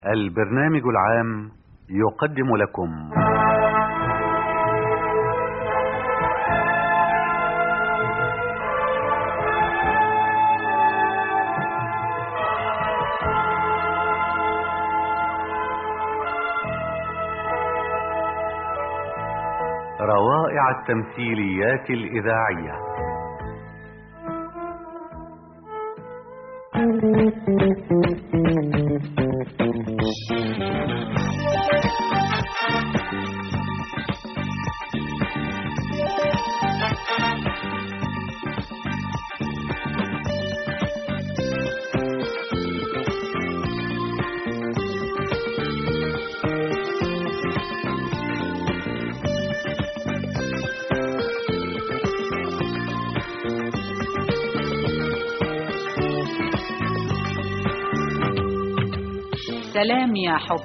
البرنامج العام يقدم لكم روائع التمثيليات الإذاعية سلام يا حب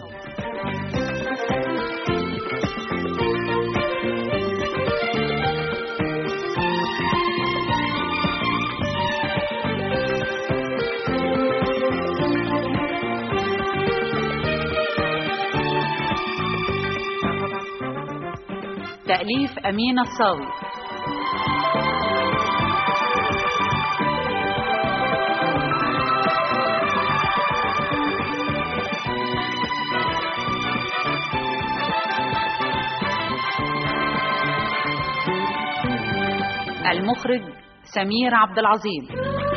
تأليف أمين الصاوي المخرج سمير عبد العظيم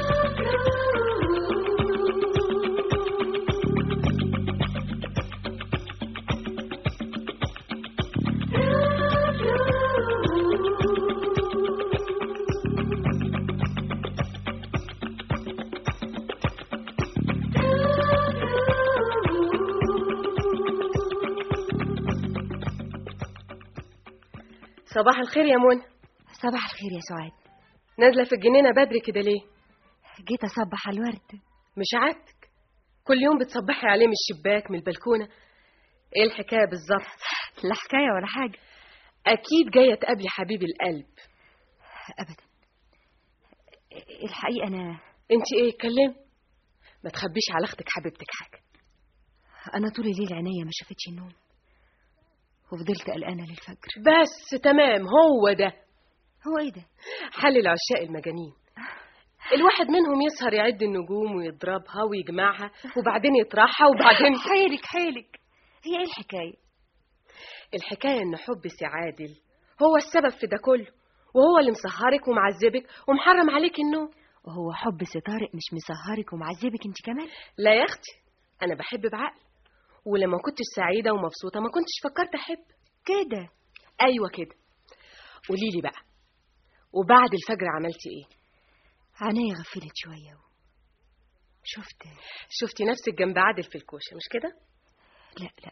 صباح الخير يا منى صباح الخير يا سعاد نازله في الجنينه بدري كده ليه جيت اصبح على الورد مش عادتك كل يوم بتصبحي عليه من الشباك من البلكونه ايه الحكايه بالظبط لا حكايه ولا حاجه اكيد جايه تقابلي حبيب القلب ابدا الحقيقه انا انت ايه اتكلم ما تخبيش على اختك حبيبتك حاجه انا طول الليل عينيا ما شافتش النوم وفضلت قلقانه للفجر بس تمام هو ده هو ايه ده حل العشاق المجانين الواحد منهم يسهر يعد النجوم ويضربها ويجمعها وبعدين يطرحها وبعدين حيلك حيلك هي ايه الحكايه الحكايه ان حب سي عادل هو السبب في ده كله وهو اللي مسهرك ومعذبك ومحرم عليك النوم وهو حب سي طارق مش مسهرك ومعذبك انت كمان لا يا اختي انا بحب بعقل ولما كنتش سعيده ومبسوطه ما كنتش فكرت احب كده ايوه كده قولي لي بقى وبعد الفجر عملتي ايه عينيا غفلت شويه و... شفت شفتي نفسك جنب عادل في الكوشه مش كده لا لا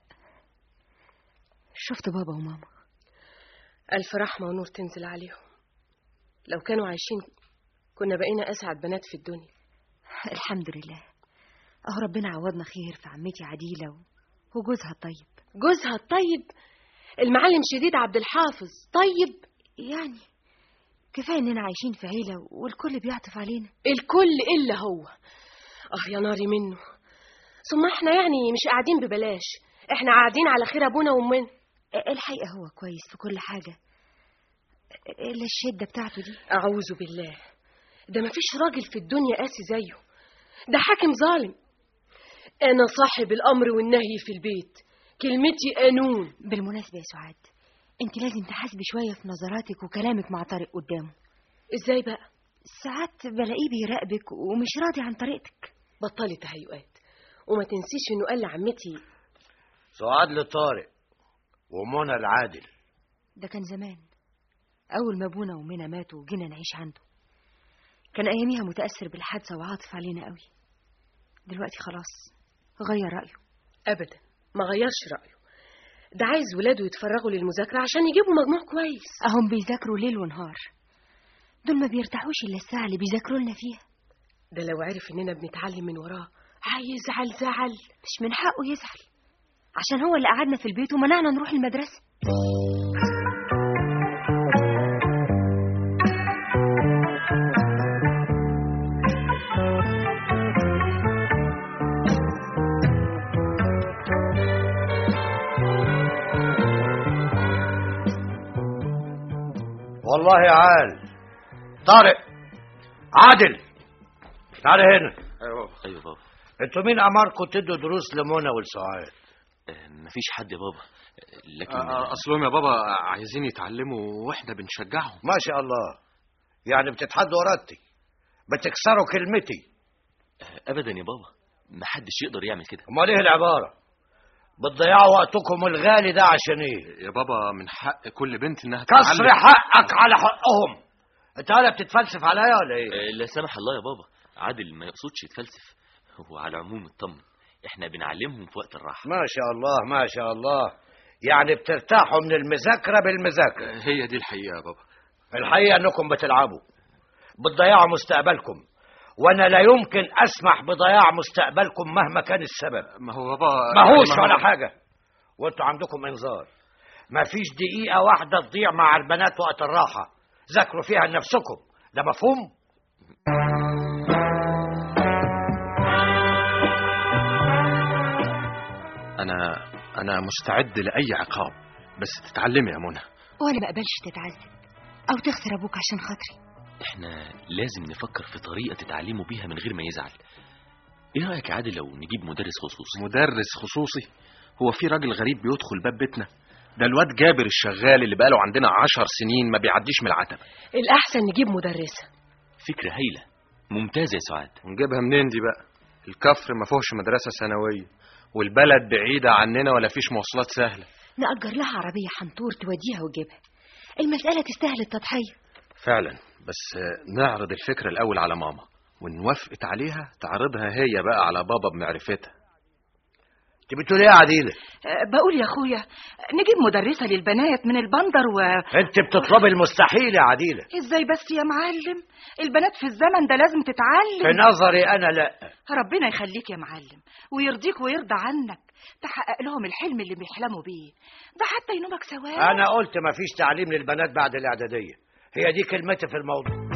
شفت بابا وماما الف رحمه ونور تنزل عليهم لو كانوا عايشين كنا بقينا اسعد بنات في الدنيا الحمد لله اهو ربنا عوضنا خير في عمتي عديله و... وجوزها الطيب جوزها الطيب المعلم شديد عبد الحافظ طيب يعني كفايه اننا عايشين في عيله والكل بيعطف علينا الكل الا هو اه يا ناري منه ثم احنا يعني مش قاعدين ببلاش احنا قاعدين على خير ابونا وامنا الحقيقه هو كويس في كل حاجه الا الشده بتاعته دي اعوذ بالله ده مفيش راجل في الدنيا قاسي زيه ده حاكم ظالم انا صاحب الامر والنهي في البيت كلمتي قانون بالمناسبه يا سعاد انت لازم تحاسبي شويه في نظراتك وكلامك مع طارق قدامه ازاي بقى ساعات بلاقيه بيراقبك ومش راضي عن طريقتك بطلي تهيؤات وما تنسيش انه قال لعمتي سعاد لطارق ومنى العادل ده كان زمان اول ما ابونا ومنى ماتوا وجينا نعيش عنده كان اياميها متاثر بالحادثه وعاطف علينا قوي دلوقتي خلاص غير رايه ابدا ما غيرش رايه ده عايز ولاده يتفرغوا للمذاكره عشان يجيبوا مجموع كويس اهم بيذاكروا ليل ونهار دول ما بيرتاحوش الا الساعه اللي بيذاكروا لنا فيها ده لو عرف اننا بنتعلم من وراه هيزعل زعل مش من حقه يزعل عشان هو اللي قعدنا في البيت ومنعنا نروح المدرسه والله يا عال طارق عادل تعال هنا ايوه ايوه بابا انتوا مين امركم تدوا دروس لمنى ولسعاد آه، مفيش حد يا بابا آه، لكن آه، اصلهم يا بابا عايزين يتعلموا واحنا بنشجعهم ما شاء الله يعني بتتحدوا ارادتي بتكسروا كلمتي آه، ابدا يا بابا محدش يقدر يعمل كده امال ايه العباره بتضيعوا وقتكم الغالي ده عشان ايه يا بابا من حق كل بنت انها كسر تتعلم. حقك على حقهم انت هلا بتتفلسف عليا ولا ايه آه، لا سمح الله يا بابا عادل ما يقصدش يتفلسف هو على العموم اطمن احنا بنعلمهم في وقت الراحه ما شاء الله ما شاء الله يعني بترتاحوا من المذاكره بالمذاكره هي دي الحقيقه يا بابا الحقيقه انكم بتلعبوا بتضيعوا مستقبلكم وانا لا يمكن اسمح بضياع مستقبلكم مهما كان السبب ما هو بابا ماهوش يعني ما هو- ولا حاجه وانتوا عندكم انذار ما فيش دقيقه واحده تضيع مع البنات وقت الراحه ذاكروا فيها لنفسكم ده مفهوم انا انا مستعد لاي عقاب بس تتعلمي يا منى وانا ما اقبلش تتعذب او تخسر ابوك عشان خاطري احنا لازم نفكر في طريقه تتعلموا بيها من غير ما يزعل ايه رايك يا عادل لو نجيب مدرس خصوصي مدرس خصوصي هو في راجل غريب بيدخل باب بيتنا ده الواد جابر الشغال اللي بقاله عندنا عشر سنين ما بيعديش من العتبة الأحسن نجيب مدرسة فكره هايله ممتازه يا سعاد ونجيبها منين دي بقى الكفر ما فيهوش مدرسة ثانوية والبلد بعيدة عننا ولا فيش مواصلات سهلة نأجر لها عربية حنطور توديها وتجيبها المسألة تستاهل التضحية فعلا بس آه، نعرض الفكرة الأول على ماما وإن وافقت عليها تعرضها هي بقى على بابا بمعرفتها انت بتقول ايه يا عديله أه، بقول يا اخويا نجيب مدرسة للبنات من البندر و انت بتطلبي المستحيل يا عديله ازاي بس يا معلم البنات في الزمن ده لازم في تتعلم نظري انا لا ربنا يخليك يا معلم ويرضيك ويرضى عنك تحقق لهم الحلم اللي بيحلموا بيه ده حتى ينومك سواء انا قلت ما فيش تعليم للبنات بعد الاعداديه هي دي كلمتي في الموضوع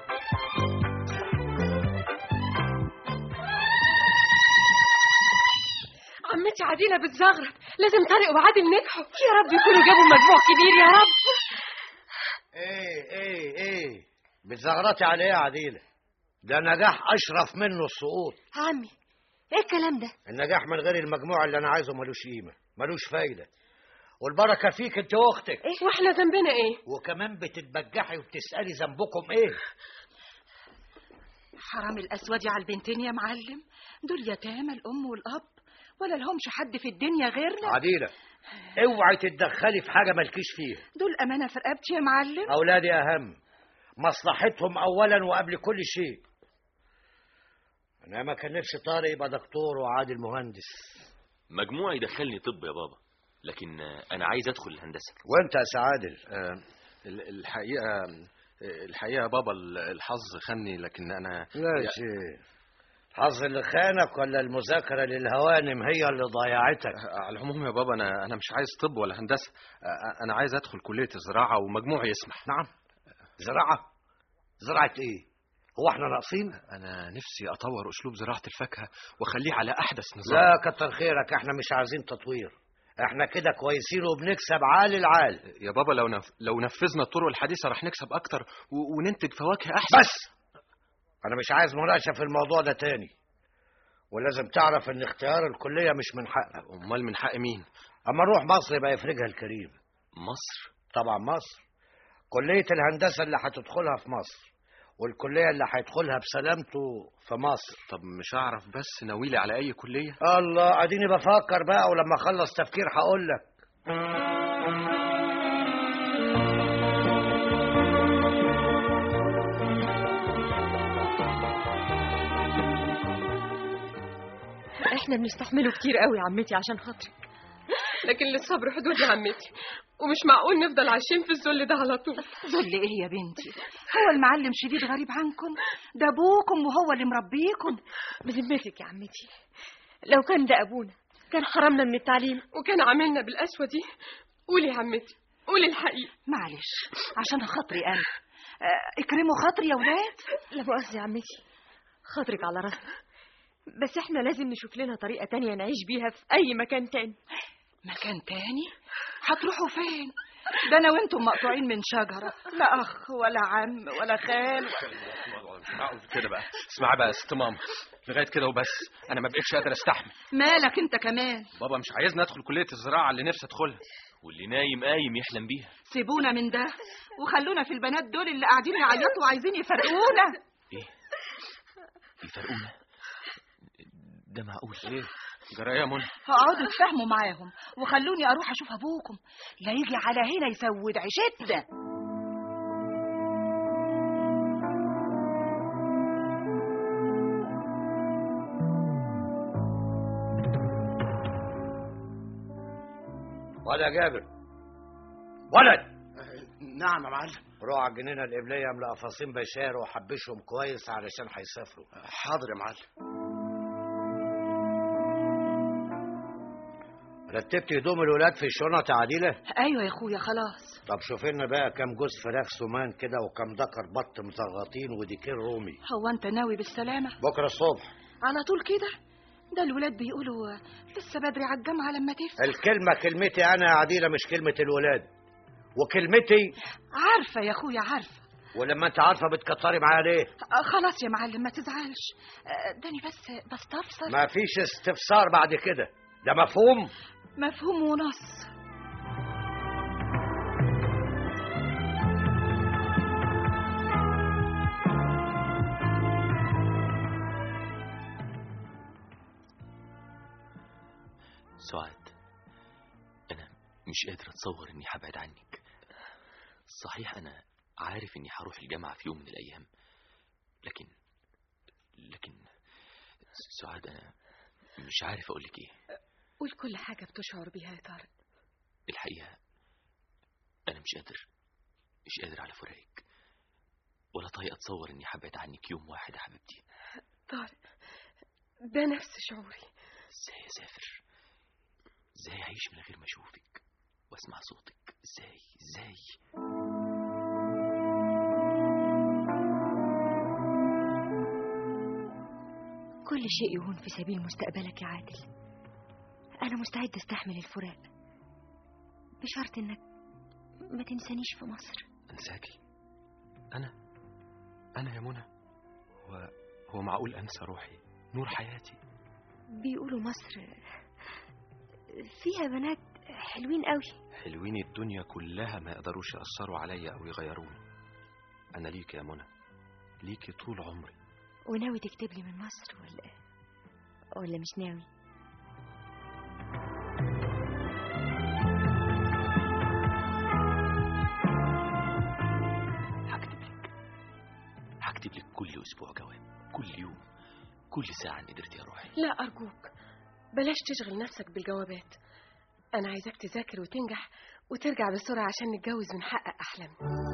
عمتي عديلة بتزغرط لازم طارق وعادل نجحوا يا رب يكونوا جابوا مجموع كبير يا رب ايه ايه ايه بتزغرطي على ايه يا عديله ده نجاح اشرف منه السقوط عمي ايه الكلام ده النجاح من غير المجموع اللي انا عايزه ملوش قيمه ملوش فايده والبركه فيك انت واختك إيه واحنا ذنبنا ايه وكمان بتتبجحي وبتسالي ذنبكم ايه حرام الاسود على البنتين يا معلم دول يتامى الام والاب ولا لهمش حد في الدنيا غيرنا عديله اوعي تتدخلي في حاجه مالكيش فيها دول امانه في رقبتي يا معلم اولادي اهم مصلحتهم اولا وقبل كل شيء انا ما كان نفسي طارق يبقى دكتور وعادل مهندس مجموعي يدخلني طب يا بابا لكن آه، انا عايز ادخل الهندسه وانت يا سعادل آه، ال- الحقيقة آه، الحقيقة يا بابا ال- الحظ خني لكن أنا لا شيء الحظ اللي خانك ولا المذاكرة للهوانم هي اللي ضيعتك آه، على العموم يا بابا أنا أنا مش عايز طب ولا هندسة آه، أنا عايز أدخل كلية الزراعة ومجموعي يسمح نعم زراعة زراعة ايه هو احنا ناقصين أنا نفسي أطور أسلوب زراعة الفاكهة وأخليه على أحدث نظام لا كتر خيرك احنا مش عايزين تطوير احنا كده كويسين وبنكسب عال العال يا بابا لو نف... لو نفذنا الطرق الحديثة راح نكسب أكتر و... وننتج فواكه أحسن بس انا مش عايز مناقشة في الموضوع ده تاني ولازم تعرف ان اختيار الكلية مش من حقك أمال من حق مين؟ اما نروح مصر يبقى يفرجها الكريم مصر طبعا مصر كلية الهندسة اللي هتدخلها في مصر والكلية اللي هيدخلها بسلامته في مصر طب مش هعرف بس ناويلي على أي كلية؟ الله اديني بفكر بقى ولما اخلص تفكير هقول لك احنا بنستحمله كتير قوي يا عمتي عشان خاطرك لكن للصبر حدود يا عمتي ومش معقول نفضل عايشين في الذل ده على طول ذل ايه يا بنتي هو المعلم شديد غريب عنكم ده ابوكم وهو اللي مربيكم بذمتك يا عمتي لو كان ده ابونا كان حرمنا من التعليم وكان عاملنا بالقسوه دي قولي يا عمتي قولي الحقيقه معلش عشان خاطري انا آه، اكرموا خاطري يا ولاد لا مؤاخذه يا عمتي خاطرك على راسنا بس احنا لازم نشوف لنا طريقه تانية نعيش بيها في اي مكان تاني مكان تاني هتروحوا فين ده انا وانتم مقطوعين من شجره لا اخ ولا عم ولا خال معقول كده بقى اسمعي بقى يا ست ماما لغايه كده وبس انا ما بقتش قادر استحمل مالك انت كمان بابا مش عايزني ادخل كليه الزراعه اللي نفسي ادخلها واللي نايم قايم يحلم بيها سيبونا من ده وخلونا في البنات دول اللي قاعدين يعيطوا وعايزين يفرقونا ايه يفرقونا ده معقول ايه جرايه يا منى اقعدوا تفهموا معاهم وخلوني اروح اشوف ابوكم لا يجي على هنا يسود عيشتنا ولا جابر ولد نعم يا معلم روح على الجنينه القبليه املأ قفاصين بشار وحبشهم كويس علشان هيسافروا حاضر يا معلم رتبت هدوم الولاد في الشنط يا عديله ايوه يا اخويا خلاص طب شوف لنا بقى كام جوز فراخ سمان كده وكام دكر بط مزغطين وديكين رومي هو انت ناوي بالسلامه بكره الصبح على طول كده ده الولاد بيقولوا لسه بدري على الجامعه لما تفتح الكلمه كلمتي انا يا عديله مش كلمه الولاد وكلمتي عارفه يا اخويا عارفه ولما انت عارفه بتكتري معايا ليه آه، خلاص يا معلم ما تزعلش آه، داني بس بستفسر ما فيش استفسار بعد كده ده مفهوم مفهوم ونص سعاد انا مش قادر اتصور اني هبعد عنك صحيح انا عارف اني هروح الجامعة في يوم من الايام لكن لكن سعاد انا مش عارف اقولك ايه قول كل حاجة بتشعر بيها يا طارق الحقيقة انا مش قادر مش قادر على فراقك ولا طايق اتصور اني هبعد عنك يوم واحد يا حبيبتي طارق ده نفس شعوري ازاي اسافر ازاي اعيش من غير ما اشوفك واسمع صوتك ازاي ازاي كل شيء يهون في سبيل مستقبلك يا عادل أنا مستعد أستحمل الفراق بشرط إنك ما تنسانيش في مصر انساكي انا انا يا منى هو هو معقول انسى روحي نور حياتي بيقولوا مصر فيها بنات حلوين قوي حلوين الدنيا كلها ما يقدروش يأثروا عليا أو يغيروني أنا ليك يا منى ليكي طول عمري وناوي تكتب لي من مصر ولا ولا مش ناوي هكتب لك هكتب لك كل اسبوع جواب كل يوم كل ساعة ان قدرت يا روحي لا أرجوك بلاش تشغل نفسك بالجوابات أنا عايزاك تذاكر وتنجح وترجع بسرعة عشان نتجوز ونحقق أحلامنا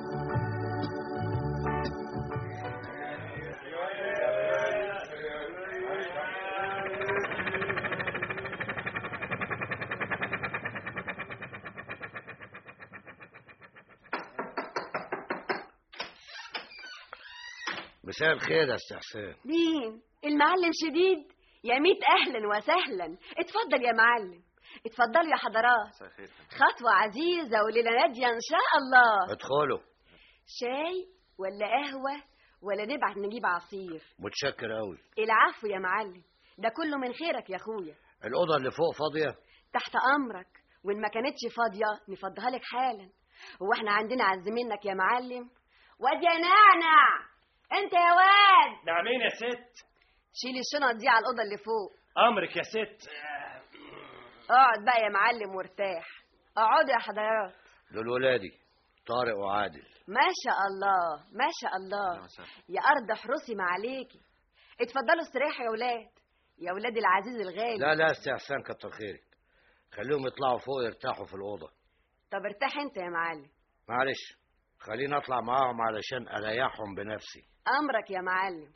مساء الخير يا استاذ حسين مين المعلم شديد يا ميت اهلا وسهلا اتفضل يا معلم اتفضلوا يا حضرات خطوة عزيزة وليلة نادية ان شاء الله ادخلوا شاي ولا قهوة ولا نبعت نجيب عصير متشكر قوي العفو يا معلم ده كله من خيرك يا اخويا الاوضه اللي فوق فاضيه تحت امرك وان ما كانتش فاضية نفضيها لك حالا هو احنا عندنا عز منك يا معلم واد يا نعنع انت يا واد نعمين يا ست شيل الشنط دي على الاوضه اللي فوق امرك يا ست اقعد بقى يا معلم وارتاح اقعدوا يا حضرات دول ولادي طارق وعادل ما شاء الله ما شاء الله يا ارض احرسي ما عليكي اتفضلوا استريحوا يا ولاد يا ولاد العزيز الغالي لا لا استاذ حسين كتر خيرك خليهم يطلعوا فوق يرتاحوا في الاوضه طب ارتاح انت يا معلم معلش خليني اطلع معاهم علشان اريحهم بنفسي امرك يا معلم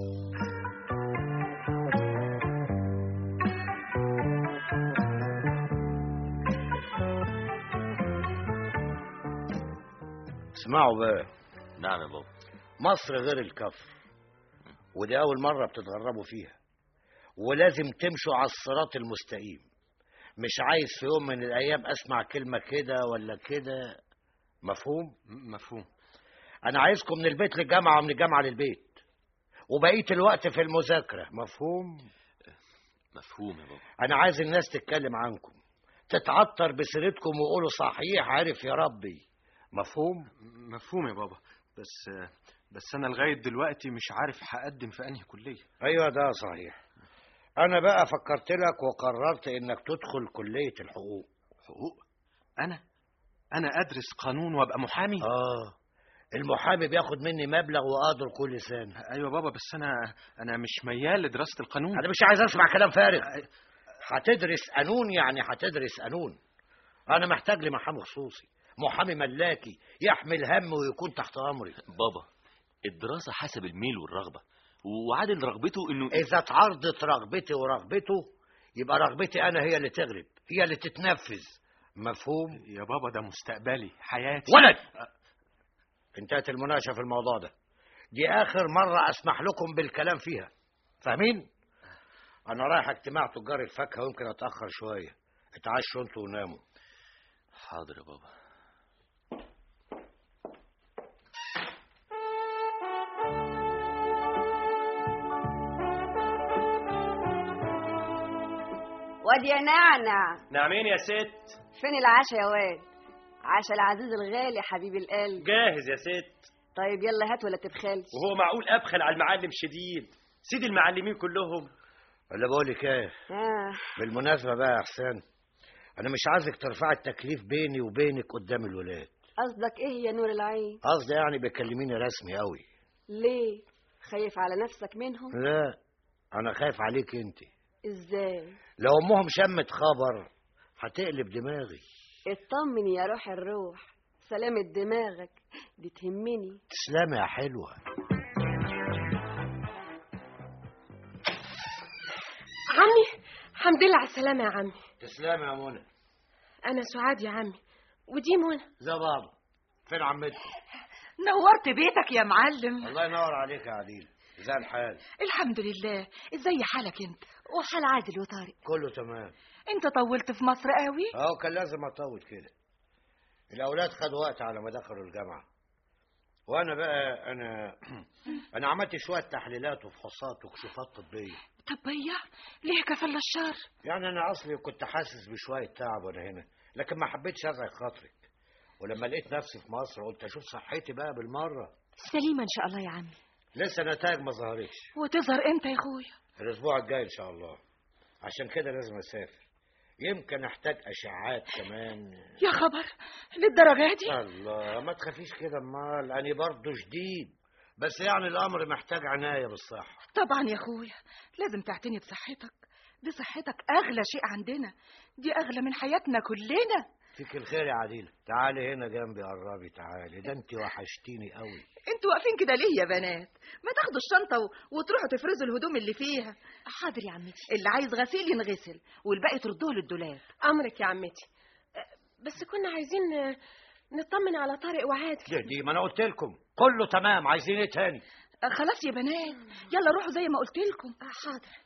اسمعوا بقى نعم يا بابا مصر غير الكفر ودي اول مره بتتغربوا فيها ولازم تمشوا على الصراط المستقيم مش عايز في يوم من الايام اسمع كلمه كده ولا كده مفهوم مفهوم انا عايزكم من البيت للجامعه ومن الجامعه للبيت وبقيه الوقت في المذاكره مفهوم مفهوم يا بابا انا عايز الناس تتكلم عنكم تتعطر بسيرتكم ويقولوا صحيح عارف يا ربي مفهوم مفهوم يا بابا بس بس انا لغايه دلوقتي مش عارف هقدم في انهي كليه ايوه ده صحيح انا بقى فكرت لك وقررت انك تدخل كليه الحقوق حقوق انا انا ادرس قانون وابقى محامي اه المحامي بياخد مني مبلغ وقدر كل سنه ايوه بابا بس انا انا مش ميال لدراسه القانون انا مش عايز اسمع كلام فارغ هتدرس قانون يعني هتدرس قانون انا محتاج لمحامي خصوصي محامي ملاكي يحمل هم ويكون تحت امري بابا الدراسة حسب الميل والرغبة وعادل رغبته انه اذا اتعرضت رغبتي ورغبته يبقى رغبتي انا هي اللي تغلب هي اللي تتنفذ مفهوم يا بابا ده مستقبلي حياتي ولد انتهت المناقشه في الموضوع ده دي اخر مره اسمح لكم بالكلام فيها فاهمين انا رايح اجتماع تجار الفاكهه ويمكن اتاخر شويه اتعشوا انتوا وناموا حاضر يا بابا واد يا نعنع نعمين يا ست فين العشاء يا واد عشاء العزيز الغالي حبيب القلب جاهز يا ست طيب يلا هات ولا تبخلش وهو معقول ابخل على المعلم شديد سيد المعلمين كلهم ولا بقول لك ايه آه. بالمناسبه بقى يا احسان انا مش عايزك ترفعي التكليف بيني وبينك قدام الولاد قصدك ايه يا نور العين قصدي يعني بيكلميني رسمي قوي ليه خايف على نفسك منهم لا انا خايف عليك انت ازاي لو امهم شمت خبر هتقلب دماغي اطمن يا روح الروح سلامة دماغك دي تهمني تسلمي يا حلوه عمي الحمد لله على السلامة يا عمي تسلمي يا منى أنا سعاد يا عمي ودي منى زي بعض فين عمتكم نورت بيتك يا معلم الله ينور عليك يا عديل زي الحال الحمد لله ازاي حالك انت وحال عادل وطارق كله تمام انت طولت في مصر قوي اه كان لازم اطول كده الاولاد خدوا وقت على ما دخلوا الجامعه وانا بقى انا انا عملت شويه تحليلات وفحوصات وكشوفات طبيه طبية ليه كفل الشر يعني انا اصلي كنت حاسس بشويه تعب وانا هنا لكن ما حبيتش ازعج خاطرك ولما لقيت نفسي في مصر قلت اشوف صحتي بقى بالمره سليمة إن شاء الله يا عمي لسه نتائج ما ظهرتش وتظهر امتى يا اخويا الاسبوع الجاي ان شاء الله عشان كده لازم اسافر يمكن احتاج اشعاعات كمان يا خبر للدرجة دي الله ما تخافيش كده امال انا برضه شديد بس يعني الامر محتاج عنايه بالصحه طبعا يا اخويا لازم تعتني بصحتك دي صحتك اغلى شيء عندنا دي اغلى من حياتنا كلنا فيك الخير يا عديله تعالي هنا جنبي قربي تعالي ده انت وحشتيني قوي انتوا واقفين كده ليه يا بنات ما تاخدوا الشنطه و... وتروحوا تفرزوا الهدوم اللي فيها حاضر يا عمتي اللي عايز غسيل ينغسل والباقي تردوه للدولاب أمرك يا عمتي أه، بس كنا عايزين أه، نطمن على طارق وعادل دي, دي ما انا قلت لكم كله تمام عايزين ايه تاني آه، خلاص يا بنات يلا روحوا زي ما قلت لكم حاضر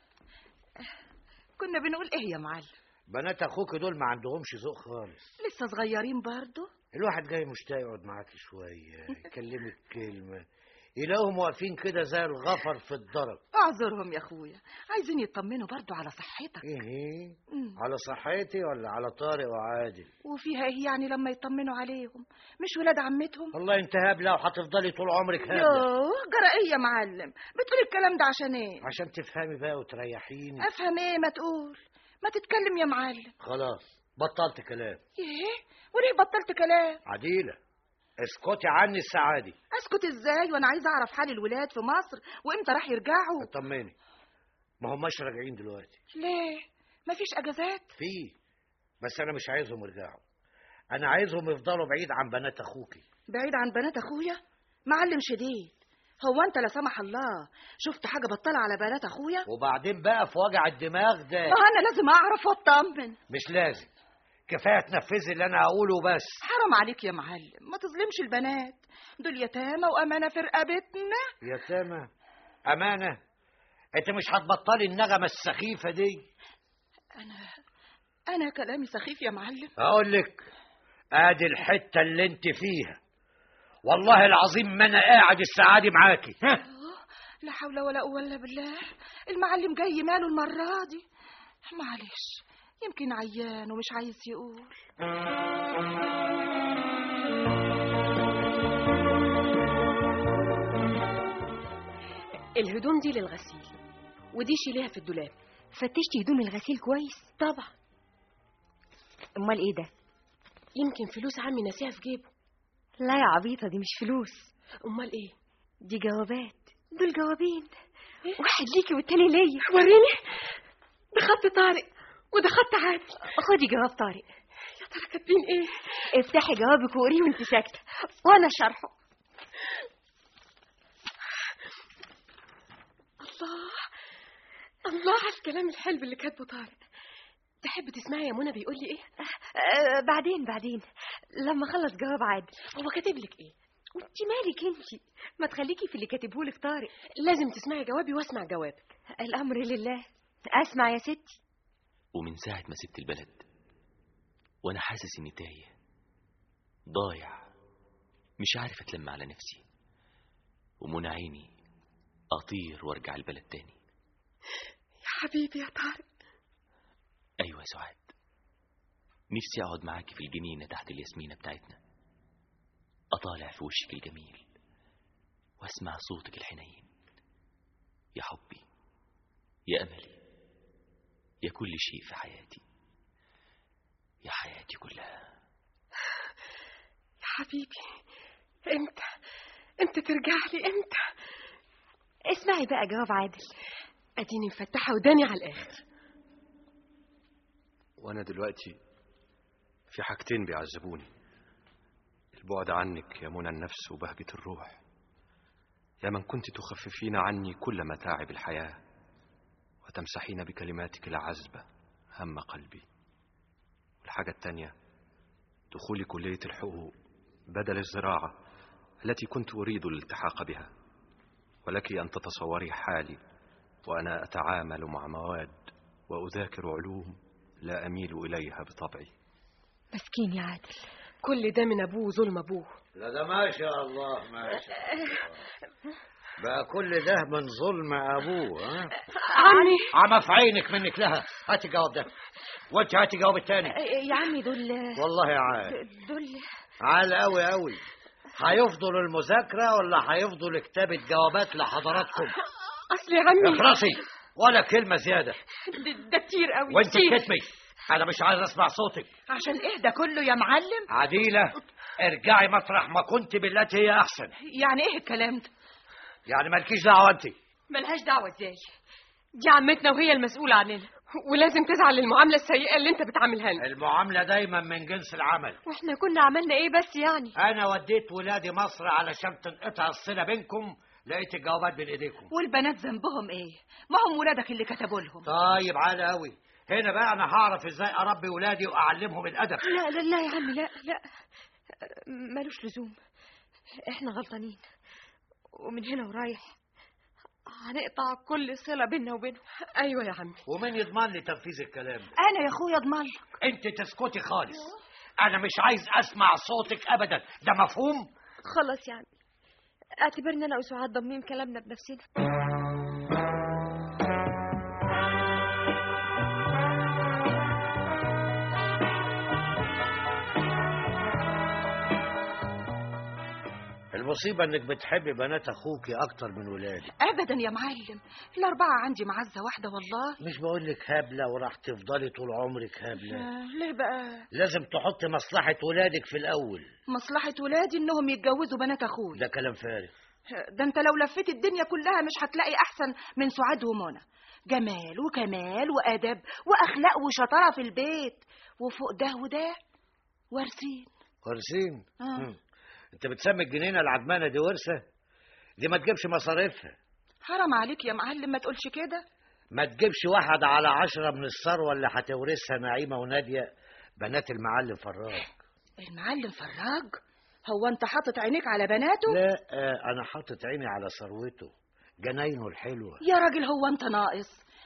كنا بنقول ايه يا معلم بنات اخوك دول ما عندهمش ذوق خالص لسه صغيرين برضه الواحد جاي مشتاق يقعد معاكي شويه يكلمك كلمه يلاقوهم واقفين كده زي الغفر في الدرج اعذرهم يا اخويا عايزين يطمنوا برضه على صحتك ايه مم. على صحتي ولا على طارق وعادل وفيها ايه يعني لما يطمنوا عليهم مش ولاد عمتهم والله انت هبله وهتفضلي طول عمرك هبله يوه جرى ايه يا معلم بتقول الكلام ده عشان ايه عشان تفهمي بقى وتريحيني افهم ايه ما تقول ما تتكلم يا معلم خلاص بطلت كلام ايه وليه بطلت كلام عديله اسكتي عني السعادي اسكت ازاي وانا عايزه اعرف حال الولاد في مصر وامتى راح يرجعوا طمني ما هماش راجعين دلوقتي ليه مفيش اجازات في بس انا مش عايزهم يرجعوا انا عايزهم يفضلوا بعيد عن بنات اخوكي بعيد عن بنات اخويا معلم شديد هو انت لا سمح الله شفت حاجه بطلة على بنات اخويا وبعدين بقى في وجع الدماغ ده ما انا لازم اعرف واطمن مش لازم كفايه تنفذي اللي انا هقوله بس حرام عليك يا معلم ما تظلمش البنات دول يتامى وامانه في رقبتنا يتامى امانه انت مش هتبطلي النغمه السخيفه دي انا انا كلامي سخيف يا معلم اقول لك ادي الحته اللي انت فيها والله العظيم ما انا قاعد الساعه دي معاكي ها لا حول ولا قوه الا بالله المعلم جاي ماله المره دي معلش يمكن عيان ومش عايز يقول الهدوم دي للغسيل ودي شيليها في الدولاب فتشتي هدوم الغسيل كويس طبعا امال ايه ده يمكن فلوس عمي ناسيها في جيبه لا يا عبيطه دي مش فلوس امال ايه دي جوابات دول جوابين واحد ليكي والتاني ليا وريني ده خط طارق وده خط عادل خدي جواب طارق يا ترى كاتبين ايه افتحي جوابك وقريه وانت ساكته وانا شرحه الله الله على الكلام الحلو اللي كاتبه طارق تحب تسمعي يا منى بيقول لي ايه آه بعدين بعدين لما اخلص جواب عادل هو كاتب لك ايه وانت مالك انت ما تخليكي في اللي كاتبهولك طارق لازم تسمعي جوابي واسمع جوابك الامر لله اسمع يا ستي ومن ساعة ما سبت البلد وأنا حاسس إني تايه ضايع مش عارف أتلم على نفسي ومنى عيني أطير وأرجع البلد تاني يا حبيبي يا طارق أيوة يا سعاد نفسي أقعد معاكي في الجنينة تحت الياسمينة بتاعتنا أطالع في وشك الجميل وأسمع صوتك الحنين يا حبي يا أملي يا كل شيء في حياتي يا حياتي كلها يا حبيبي امتى امتى ترجع لي امتى اسمعي بقى جواب عادل اديني مفتحه وداني على الاخر وانا دلوقتي في حاجتين بيعذبوني البعد عنك يا منى النفس وبهجة الروح يا من كنت تخففين عني كل متاعب الحياة وتمسحين بكلماتك العذبة هم قلبي والحاجة التانية دخول كلية الحقوق بدل الزراعة التي كنت أريد الالتحاق بها ولك أن تتصوري حالي وأنا أتعامل مع مواد وأذاكر علوم لا أميل إليها بطبعي مسكين يا عادل كل ده من ابوه وظلم ابوه لا ده ما شاء الله ما شاء الله بقى كل ده من ظلم ابوه ها عمي عمى في عينك منك لها هاتي الجواب ده وانت هاتي الجواب التاني يا عمي دول والله عال دول عال قوي قوي هيفضل المذاكرة ولا هيفضل كتابة جوابات لحضراتكم اصل يا عمي اخلصي ولا كلمة زيادة ده- ده كتير قوي وانت كتير. كتمي انا مش عايز اسمع صوتك عشان ايه ده كله يا معلم عديلة ارجعي مطرح ما كنت بالتي هي احسن يعني ايه الكلام ده يعني مالكيش دعوة انت ملهاش دعوه ازاي دي عمتنا وهي المسؤوله عننا ولازم تزعل للمعامله السيئه اللي انت بتعاملها لنا المعاملة دايما من جنس العمل واحنا كنا عملنا ايه بس يعني انا وديت ولادي مصر علشان تنقطع الصلة بينكم لقيت الجوابات بين ايديكم والبنات ذنبهم ايه ما هم ولادك اللي كتبوا لهم طيب عالي قوي هنا بقى انا هعرف ازاي اربي ولادي واعلمهم الادب لا لا لا يا عمي لا لا ملوش لزوم احنا غلطانين ومن هنا ورايح هنقطع كل صلة بيننا وبينهم ايوه يا عمي ومين يضمن لي تنفيذ الكلام ده انا يا اخويا اضمن لك انت تسكتي خالص انا مش عايز اسمع صوتك ابدا ده مفهوم خلاص يا عمي اعتبرنا انا وسعاد ضامنين كلامنا بنفسنا المصيبة انك بتحبي بنات اخوكي اكتر من ولادي ابدا يا معلم الاربعه عندي معزه واحده والله مش بقول لك هبلة وراح تفضلي طول عمرك هبلة آه، ليه بقى لازم تحطي مصلحة ولادك في الاول مصلحه ولادي انهم يتجوزوا بنات اخوي ده كلام فارغ ده انت لو لفيت الدنيا كلها مش هتلاقي احسن من سعاد ومنى جمال وكمال وادب واخلاق وشطاره في البيت وفوق ده وده وارثين ورثين آه. مم. انت بتسمي الجنينة العدمانة دي ورثة دي ما تجيبش مصاريفها حرام عليك يا معلم ما تقولش كده ما تجيبش واحد على عشرة من الثروة اللي هتورثها نعيمة ونادية بنات المعلم فراج المعلم فراج هو انت حاطط عينيك على بناته لا آه، انا حاطط عيني على ثروته جناينه الحلوة يا راجل هو انت ناقص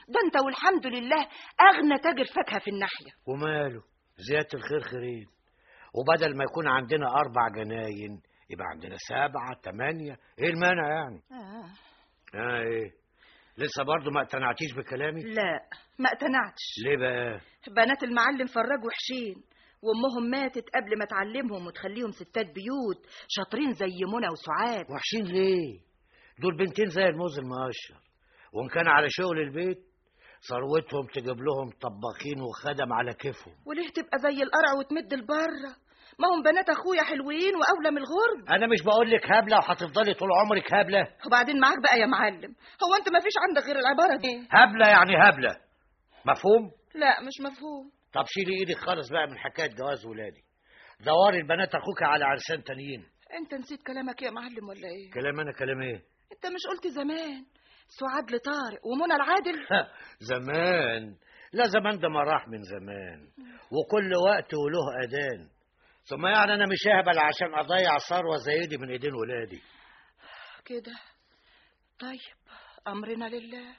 ده انت والحمد لله اغنى تاجر فاكهه في الناحيه وماله زيادة الخير خيرين وبدل ما يكون عندنا أربع جناين يبقى عندنا سبعة تمانية إيه المانع يعني؟ آه. آه إيه؟ لسه برضه ما اقتنعتيش بكلامي؟ لا ما اقتنعتش ليه بقى؟ بنات المعلم فراج وحشين وامهم ماتت قبل ما تعلمهم وتخليهم ستات بيوت شاطرين زي منى وسعاد وحشين ليه؟ دول بنتين زي الموز المقشر وإن كان على شغل البيت ثروتهم تجيب لهم طباخين وخدم على كيفهم وليه تبقى زي القرع وتمد لبره ما هم بنات اخويا حلوين واولى من الغرب أنا مش بقول لك هبلة وهتفضلي طول عمرك هبلة وبعدين معاك بقى يا معلم هو انت ما فيش عندك غير العباره دي هبلة يعني هبلة مفهوم؟ لا مش مفهوم طب شيلي ايدك خالص بقى من حكايه جواز ولادي دوري البنات اخوك على عرسان تانيين انت نسيت كلامك يا معلم ولا ايه كلام انا كلام ايه انت مش قلت زمان سعاد لطارق ومنى العادل زمان لا زمان ده ما راح من زمان وكل وقت وله اذان ثم يعني انا مش اهبل عشان اضيع ثروه زي دي من ايدين ولادي كده طيب امرنا لله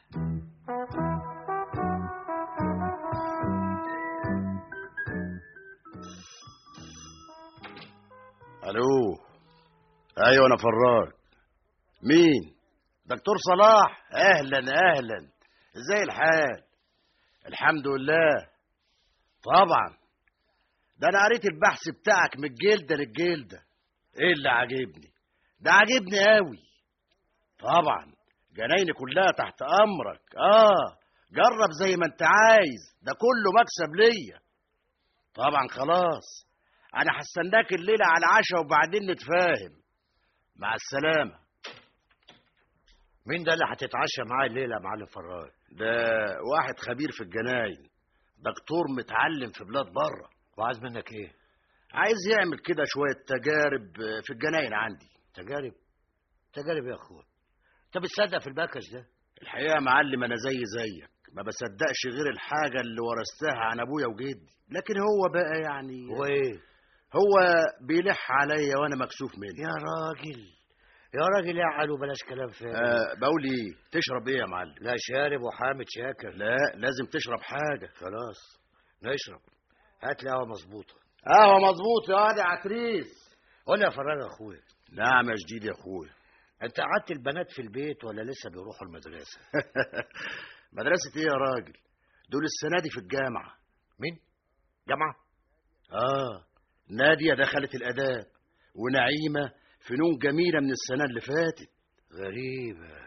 الو ايوه انا فراج مين دكتور صلاح اهلا اهلا ازاي الحال الحمد لله طبعا ده انا قريت البحث بتاعك من الجلده للجلده ايه اللي عاجبني ده عاجبني قوي طبعا جنايني كلها تحت امرك اه جرب زي ما انت عايز ده كله مكسب ليا طبعا خلاص انا هستناك الليله على العشاء وبعدين نتفاهم مع السلامه مين ده اللي هتتعشى معاه الليله يا معلم فراج ده واحد خبير في الجناين دكتور متعلم في بلاد بره وعايز منك ايه عايز يعمل كده شويه تجارب في الجناين عندي تجارب تجارب يا اخويا انت بتصدق في الباكش ده الحقيقه يا معلم انا زي زيك ما بصدقش غير الحاجه اللي ورثتها عن ابويا وجدي لكن هو بقى يعني هو ايه هو بيلح عليا وانا مكسوف منه يا راجل يا راجل يا علو بلاش كلام فارغ آه بقول ايه تشرب ايه يا معلم لا شارب وحامد شاكر لا لازم تشرب حاجه خلاص نشرب هات لي قهوه مظبوطه قهوه مظبوط يا واد يا عتريس قول لي يا فراج يا اخويا نعم يا جديد يا اخويا انت قعدت البنات في البيت ولا لسه بيروحوا المدرسه مدرسه ايه يا راجل دول السنه دي في الجامعه مين جامعه اه ناديه دخلت الاداب ونعيمه فنون جميله من السنه اللي فاتت غريبه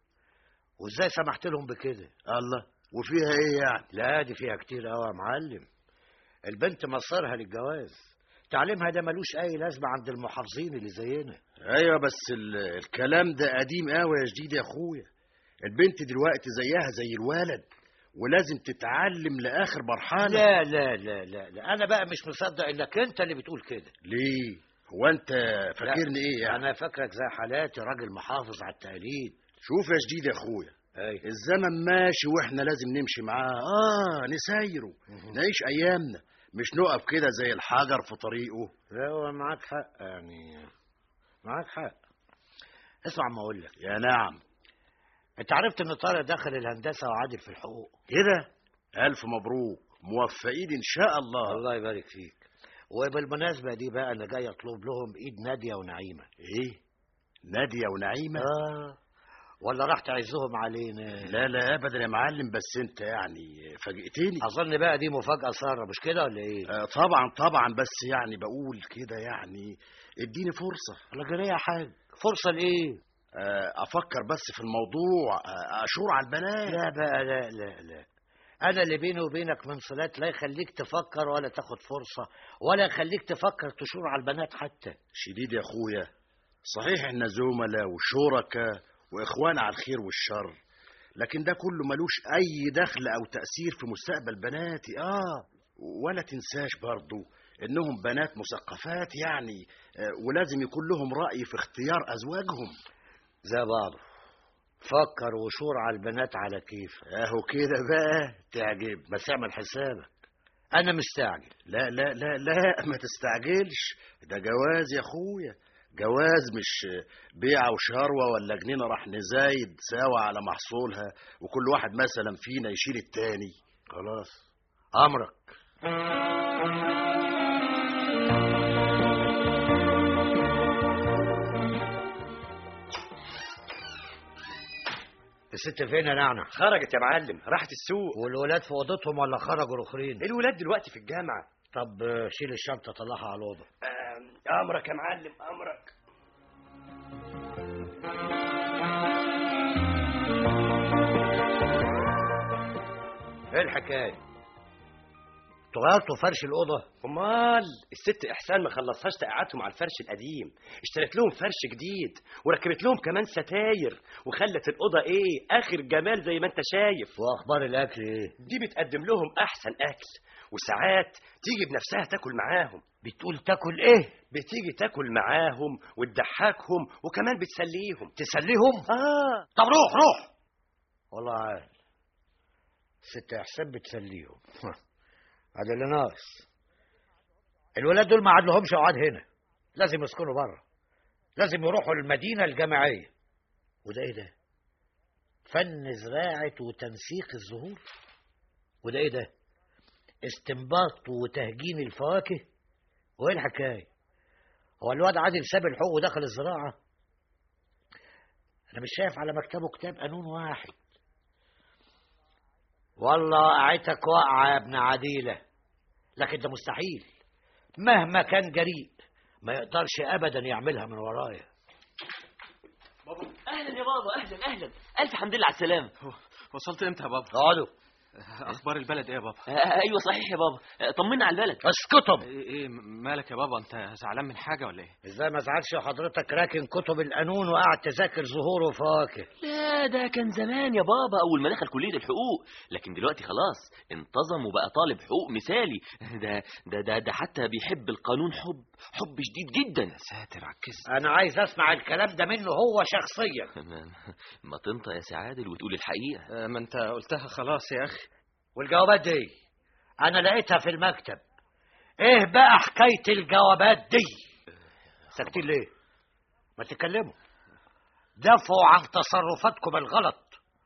وازاي سمحت لهم بكده الله وفيها ايه يعني لا دي فيها كتير قوي يا معلم البنت مصيرها للجواز تعليمها ده ملوش اي لازمه عند المحافظين اللي زينا ايوه بس ال- الكلام ده قديم قوي يا جديد يا اخويا البنت دلوقتي زيها زي الولد ولازم تتعلم لاخر مرحله لا لا لا لا لا انا بقى مش مصدق انك انت اللي بتقول كده ليه هو انت فاكرني ايه يعني انا فاكرك زي حالاتي راجل محافظ على التقاليد شوف يا جديد يا اخويا اي الزمن ماشي واحنا لازم نمشي معاه اه نسايره نعيش ايامنا مش نقف كده زي الحجر في طريقه لا هو معاك حق يعني معاك حق اسمع ما اقول لك يا نعم انت عرفت ان طارق دخل الهندسه وعادل في الحقوق كده الف مبروك موفقين ان شاء الله الله يبارك فيك وبالمناسبه دي بقى انا جاي اطلب لهم ايد ناديه ونعيمه ايه ناديه ونعيمه اه ولا راح تعزهم علينا لا لا ابدا يا معلم بس انت يعني فاجئتني اظن بقى دي مفاجاه ساره مش كده ولا ايه آه طبعا طبعا بس يعني بقول كده يعني اديني فرصه انا جاي يا حاج فرصه لايه آه افكر بس في الموضوع آه اشور على البنات لا بقى لا لا لا انا اللي بيني وبينك من صلات لا يخليك تفكر ولا تاخد فرصه ولا يخليك تفكر تشور على البنات حتى شديد يا اخويا صحيح احنا زملاء وشركاء واخوان على الخير والشر لكن ده كله ملوش اي دخل او تاثير في مستقبل بناتي اه ولا تنساش برضو انهم بنات مثقفات يعني آه ولازم يكون لهم راي في اختيار ازواجهم زي بعضه فكر وشور على البنات على كيف اهو كده بقى تعجب بس اعمل حسابك انا مستعجل لا لا لا لا ما تستعجلش ده جواز يا اخويا جواز مش بيعة وشروة ولا جنينة راح نزايد سوا على محصولها وكل واحد مثلا فينا يشيل التاني خلاص امرك الست فين يا نعنع خرجت يا معلم راحت السوق والولاد في اوضتهم ولا خرجوا الاخرين الولاد دلوقتي في الجامعه طب آه، شيل الشنطه طلعها على الاوضه آه، امرك يا معلم امرك ايه الحكايه انتوا غيرتوا فرش الاوضه امال الست احسان ما خلصهاش تقعدهم على الفرش القديم اشترت لهم فرش جديد وركبت لهم كمان ستاير وخلت الاوضه ايه اخر جمال زي ما انت شايف واخبار الاكل ايه دي بتقدم لهم احسن اكل وساعات تيجي بنفسها تاكل معاهم بتقول تاكل ايه بتيجي تاكل معاهم وتضحكهم وكمان بتسليهم تسليهم اه طب روح روح والله عال ست احسان بتسليهم هذا اللي ناقص الولاد دول ما عاد لهمش قعاد هنا لازم يسكنوا بره لازم يروحوا المدينة الجامعية وده ايه ده فن زراعة وتنسيق الزهور وده ايه ده استنباط وتهجين الفواكه وايه الحكاية هو الواد عادل ساب الحقوق ودخل الزراعة انا مش شايف على مكتبه كتاب قانون واحد والله وقعتك واقعة يا ابن عديلة لكن ده مستحيل مهما كان جريء ما يقدرش ابدا يعملها من ورايا بابا اهلا يا بابا اهلا اهلا الف حمد لله على السلامه وصلت امتى يا بابا اقعدوا اخبار البلد ايه يا بابا آه ايوه صحيح يا بابا آه طمنا على البلد اسكتم ايه إيه، مالك يا بابا انت زعلان من حاجه ولا ايه ازاي ما زعلش حضرتك راكن كتب القانون وقاعد تذاكر زهور وفواكه لا ده كان زمان يا بابا اول ما دخل كليه الحقوق لكن دلوقتي خلاص انتظم وبقى طالب حقوق مثالي ده ده ده, ده حتى بيحب القانون حب حب شديد جدا يا ساتر عكز انا عايز اسمع الكلام ده منه هو شخصيا ما, ما تنطق يا سي عادل وتقول الحقيقه آه، ما انت قلتها خلاص يا اخي والجوابات دي انا لقيتها في المكتب ايه بقى حكايه الجوابات دي ساكتين ليه ما تتكلموا دافعوا عن تصرفاتكم الغلط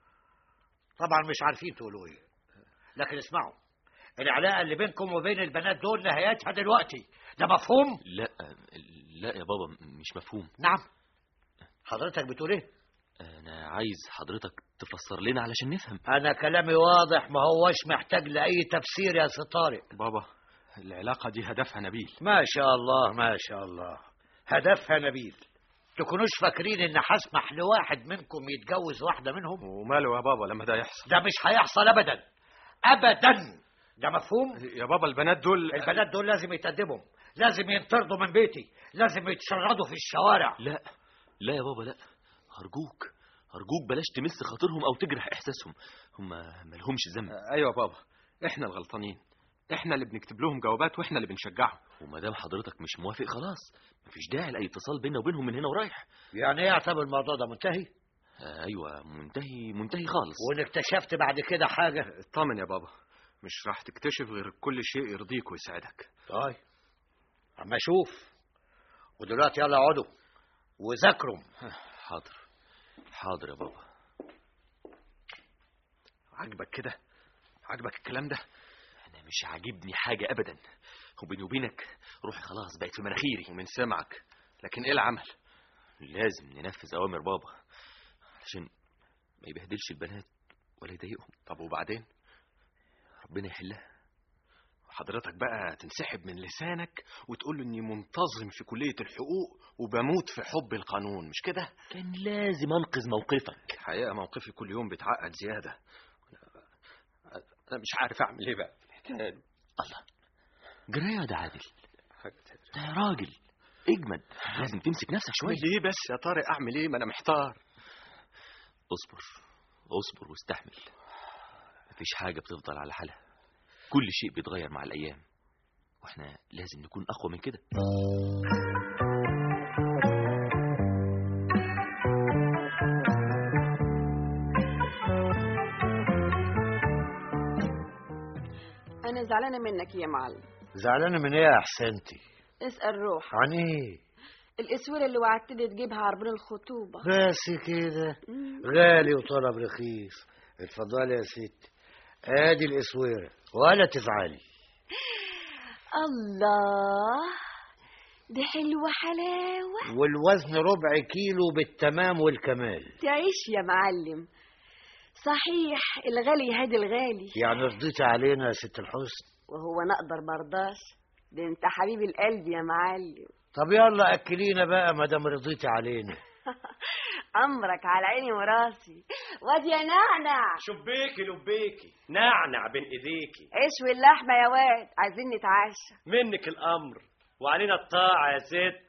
طبعا مش عارفين تقولوا ايه لكن اسمعوا العلاقه اللي بينكم وبين البنات دول نهايتها دلوقتي ده مفهوم لا لا يا بابا مش مفهوم نعم حضرتك بتقول ايه انا عايز حضرتك تفسر لنا علشان نفهم انا كلامي واضح ما هوش محتاج لاي تفسير يا سي طارق بابا العلاقه دي هدفها نبيل ما شاء الله ما شاء الله هدفها نبيل تكونوش فاكرين ان هسمح لواحد منكم يتجوز واحده منهم وماله يا بابا لما ده يحصل ده مش هيحصل ابدا ابدا ده مفهوم يا بابا البنات دول البنات دول لازم يتقدموا لازم ينطردوا من بيتي لازم يتشردوا في الشوارع لا لا يا بابا لا أرجوك أرجوك بلاش تمس خاطرهم أو تجرح إحساسهم هم مالهمش ذنب ايوه يا بابا احنا الغلطانين احنا اللي بنكتب لهم جوابات واحنا اللي بنشجعهم وما دام حضرتك مش موافق خلاص مفيش داعي لأي اتصال بيننا وبينهم من هنا ورايح يعني ايه اعتبر الموضوع ده منتهي آه أيوة منتهي منتهي خالص وان اكتشفت بعد كده حاجه اطمن يا بابا مش راح تكتشف غير كل شيء يرضيك ويسعدك طيب اما اشوف ودلوقتي يلا اقعدوا وذاكروا حاضر حاضر يا بابا عاجبك كده عاجبك الكلام ده أنا مش عاجبني حاجة أبدا وبيني وبينك روحي خلاص بقت في مناخيري ومن سمعك لكن ايه العمل لازم ننفذ أوامر بابا عشان ما يبهدلش البنات ولا يضايقهم طب وبعدين ربنا يحلها حضرتك بقى تنسحب من لسانك وتقول له اني منتظم في كلية الحقوق وبموت في حب القانون مش كده كان لازم أنقذ موقفك الحقيقة موقفي كل يوم بيتعقد زيادة انا مش عارف اعمل ايه بقى الله جرايه ده عادل ده يا راجل اجمد لازم تمسك نفسك شوية ليه بس يا طارق اعمل ايه ما انا محتار اصبر اصبر واستحمل مفيش حاجة بتفضل على حالها كل شيء بيتغير مع الأيام واحنا لازم نكون أقوى من كده انا زعلانه منك يا معلم زعلانه من ايه يا احسنتي اسال روح عن ايه الاسوره اللي وعدتني تجيبها عربون الخطوبه بس كده غالي وطلب رخيص اتفضلي يا ست ادي الاسوره ولا تزعلي الله دي حلوه حلاوه والوزن ربع كيلو بالتمام والكمال تعيش يا معلم صحيح الغالي هادي الغالي يعني رضيتي علينا يا ست الحسن وهو نقدر مرضاش ده انت حبيب القلب يا معلم طب يلا اكلينا بقى ما دام رضيتي علينا امرك على عيني وراسي واد يا نعنع شبيكي لبيكي نعنع بين ايديكي اشوي اللحمه يا واد عايزين نتعشى منك الامر وعلينا الطاعه يا ست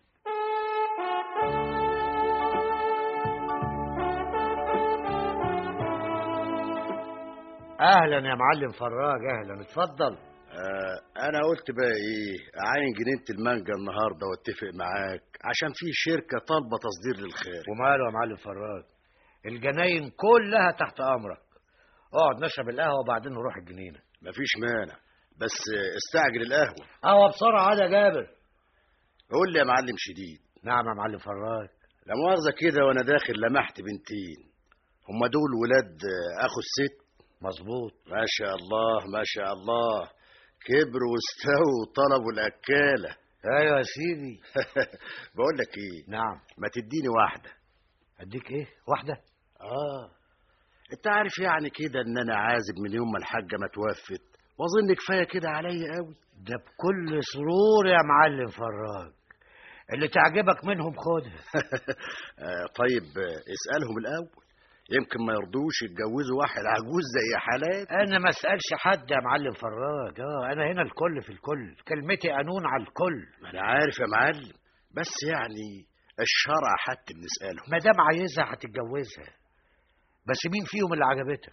اهلا يا معلم فراج اهلا اتفضل آه انا قلت بقى ايه اعاين جنينه المانجا النهارده واتفق معاك عشان في شركه طالبه تصدير للخارج وماله يا معلم فراج الجناين كلها تحت امرك اقعد نشرب القهوه وبعدين نروح الجنينه مفيش مانع بس استعجل القهوه قهوه بسرعه يا جابر قول لي يا معلم شديد نعم يا معلم فراج لا مؤاخذه كده وانا داخل لمحت بنتين هما دول ولاد اخو الست مظبوط ما شاء الله ما شاء الله كبروا واستووا وطلبوا الاكاله ايوه يا سيدي بقول لك ايه نعم ما تديني واحده اديك ايه واحده اه انت عارف يعني كده ان انا عازب من يوم ما الحاجه ما توفت واظن كفايه كده عليا قوي ده بكل سرور يا معلم فراج اللي تعجبك منهم خدها آه طيب اسالهم الاول يمكن ما يرضوش يتجوزوا واحد عجوز زي حالات انا ما اسالش حد يا معلم فراج اه انا هنا الكل في الكل كلمتي قانون على الكل ما انا عارف يا معلم بس يعني الشرع حتى بنسالهم ما دام عايزها هتتجوزها بس مين فيهم اللي عجبتك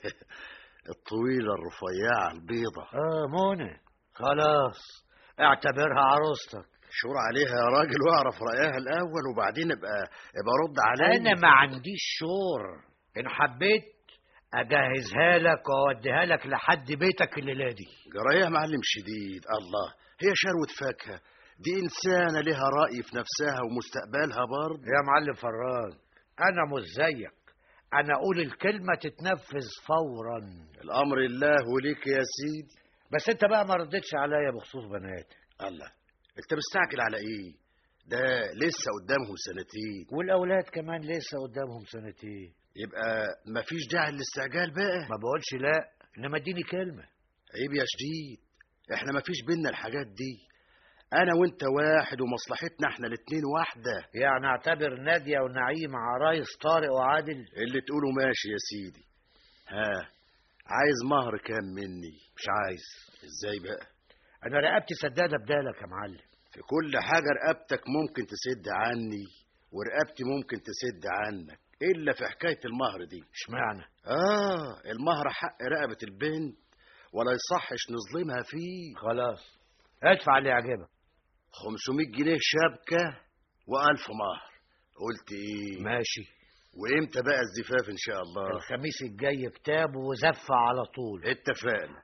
الطويله الرفيعه البيضه اه منى خلاص اعتبرها عروستك شور عليها يا راجل واعرف رايها الاول وبعدين ابقى ابقى رد عليا انا ما عنديش شور ان حبيت اجهزها لك واوديها لك لحد بيتك الليله دي جرايه يا معلم شديد الله هي شروه فاكهه دي انسانه لها راي في نفسها ومستقبلها برضه يا معلم فراج انا مش زيك انا اقول الكلمه تتنفذ فورا الامر لله وليك يا سيدي بس انت بقى ما ردتش عليا بخصوص بناتك الله انت مستعجل على ايه ده لسه قدامهم سنتين والاولاد كمان لسه قدامهم سنتين يبقى مفيش داعي للاستعجال بقى ما بقولش لا انما اديني كلمه عيب يا شديد احنا مفيش بينا الحاجات دي انا وانت واحد ومصلحتنا احنا الاتنين واحده يعني اعتبر ناديه ونعيم عرايس طارق وعادل اللي تقوله ماشي يا سيدي ها عايز مهر كام مني مش عايز ازاي بقى انا رقبتي سداده بدالك يا معلم في كل حاجه رقبتك ممكن تسد عني ورقبتي ممكن تسد عنك الا في حكايه المهر دي اشمعنى اه المهر حق رقبه البنت ولا يصحش نظلمها فيه خلاص ادفع اللي يعجبك 500 جنيه شبكه و1000 مهر قلت ايه ماشي وامتى بقى الزفاف ان شاء الله الخميس الجاي كتاب وزفة على طول اتفقنا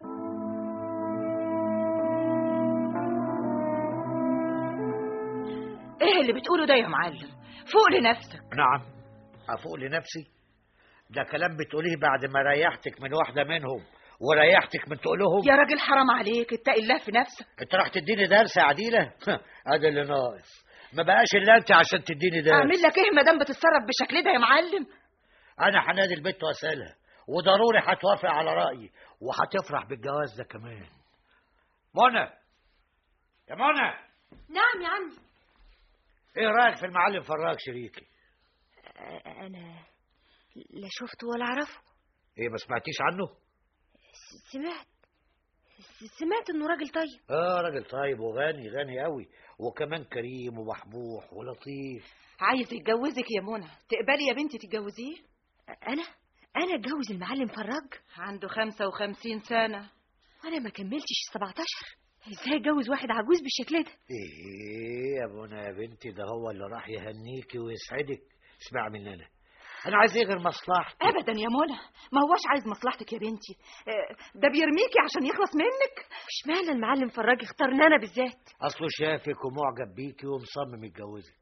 ايه اللي بتقوله ده يا معلم فوق لنفسك نعم افوق لنفسي ده كلام بتقوليه بعد ما ريحتك من واحده منهم وريحتك من تقولهم يا راجل حرام عليك اتقي الله في نفسك انت راح تديني درس يا عديله ادي اللي ناقص ما بقاش الا انت عشان تديني درس اعمل لك ايه ما دام بتتصرف بالشكل ده يا معلم انا هنادي البنت واسالها وضروري هتوافق على رايي وهتفرح بالجواز ده كمان منى يا منى نعم يا عمي ايه رايك في المعلم فراج شريكي انا لا شفته ولا اعرفه ايه ما سمعتيش عنه سمعت سمعت انه راجل طيب اه راجل طيب وغني غني قوي وكمان كريم ومحبوح ولطيف عايز يتجوزك يا منى تقبلي يا بنتي تتجوزيه انا انا اتجوز المعلم فراج عنده خمسة وخمسين سنة وانا ما كملتش 17 ازاي اتجوز واحد عجوز بالشكل ده ايه يا منى يا بنتي ده هو اللي راح يهنيكي ويسعدك اسمع مني انا انا عايز ايه غير مصلحتي ابدا يا منى ما هوش عايز مصلحتك يا بنتي آه، ده بيرميكي عشان يخلص منك اشمعنى المعلم فراج اختارني انا بالذات اصله شافك ومعجب بيكي ومصمم يتجوزك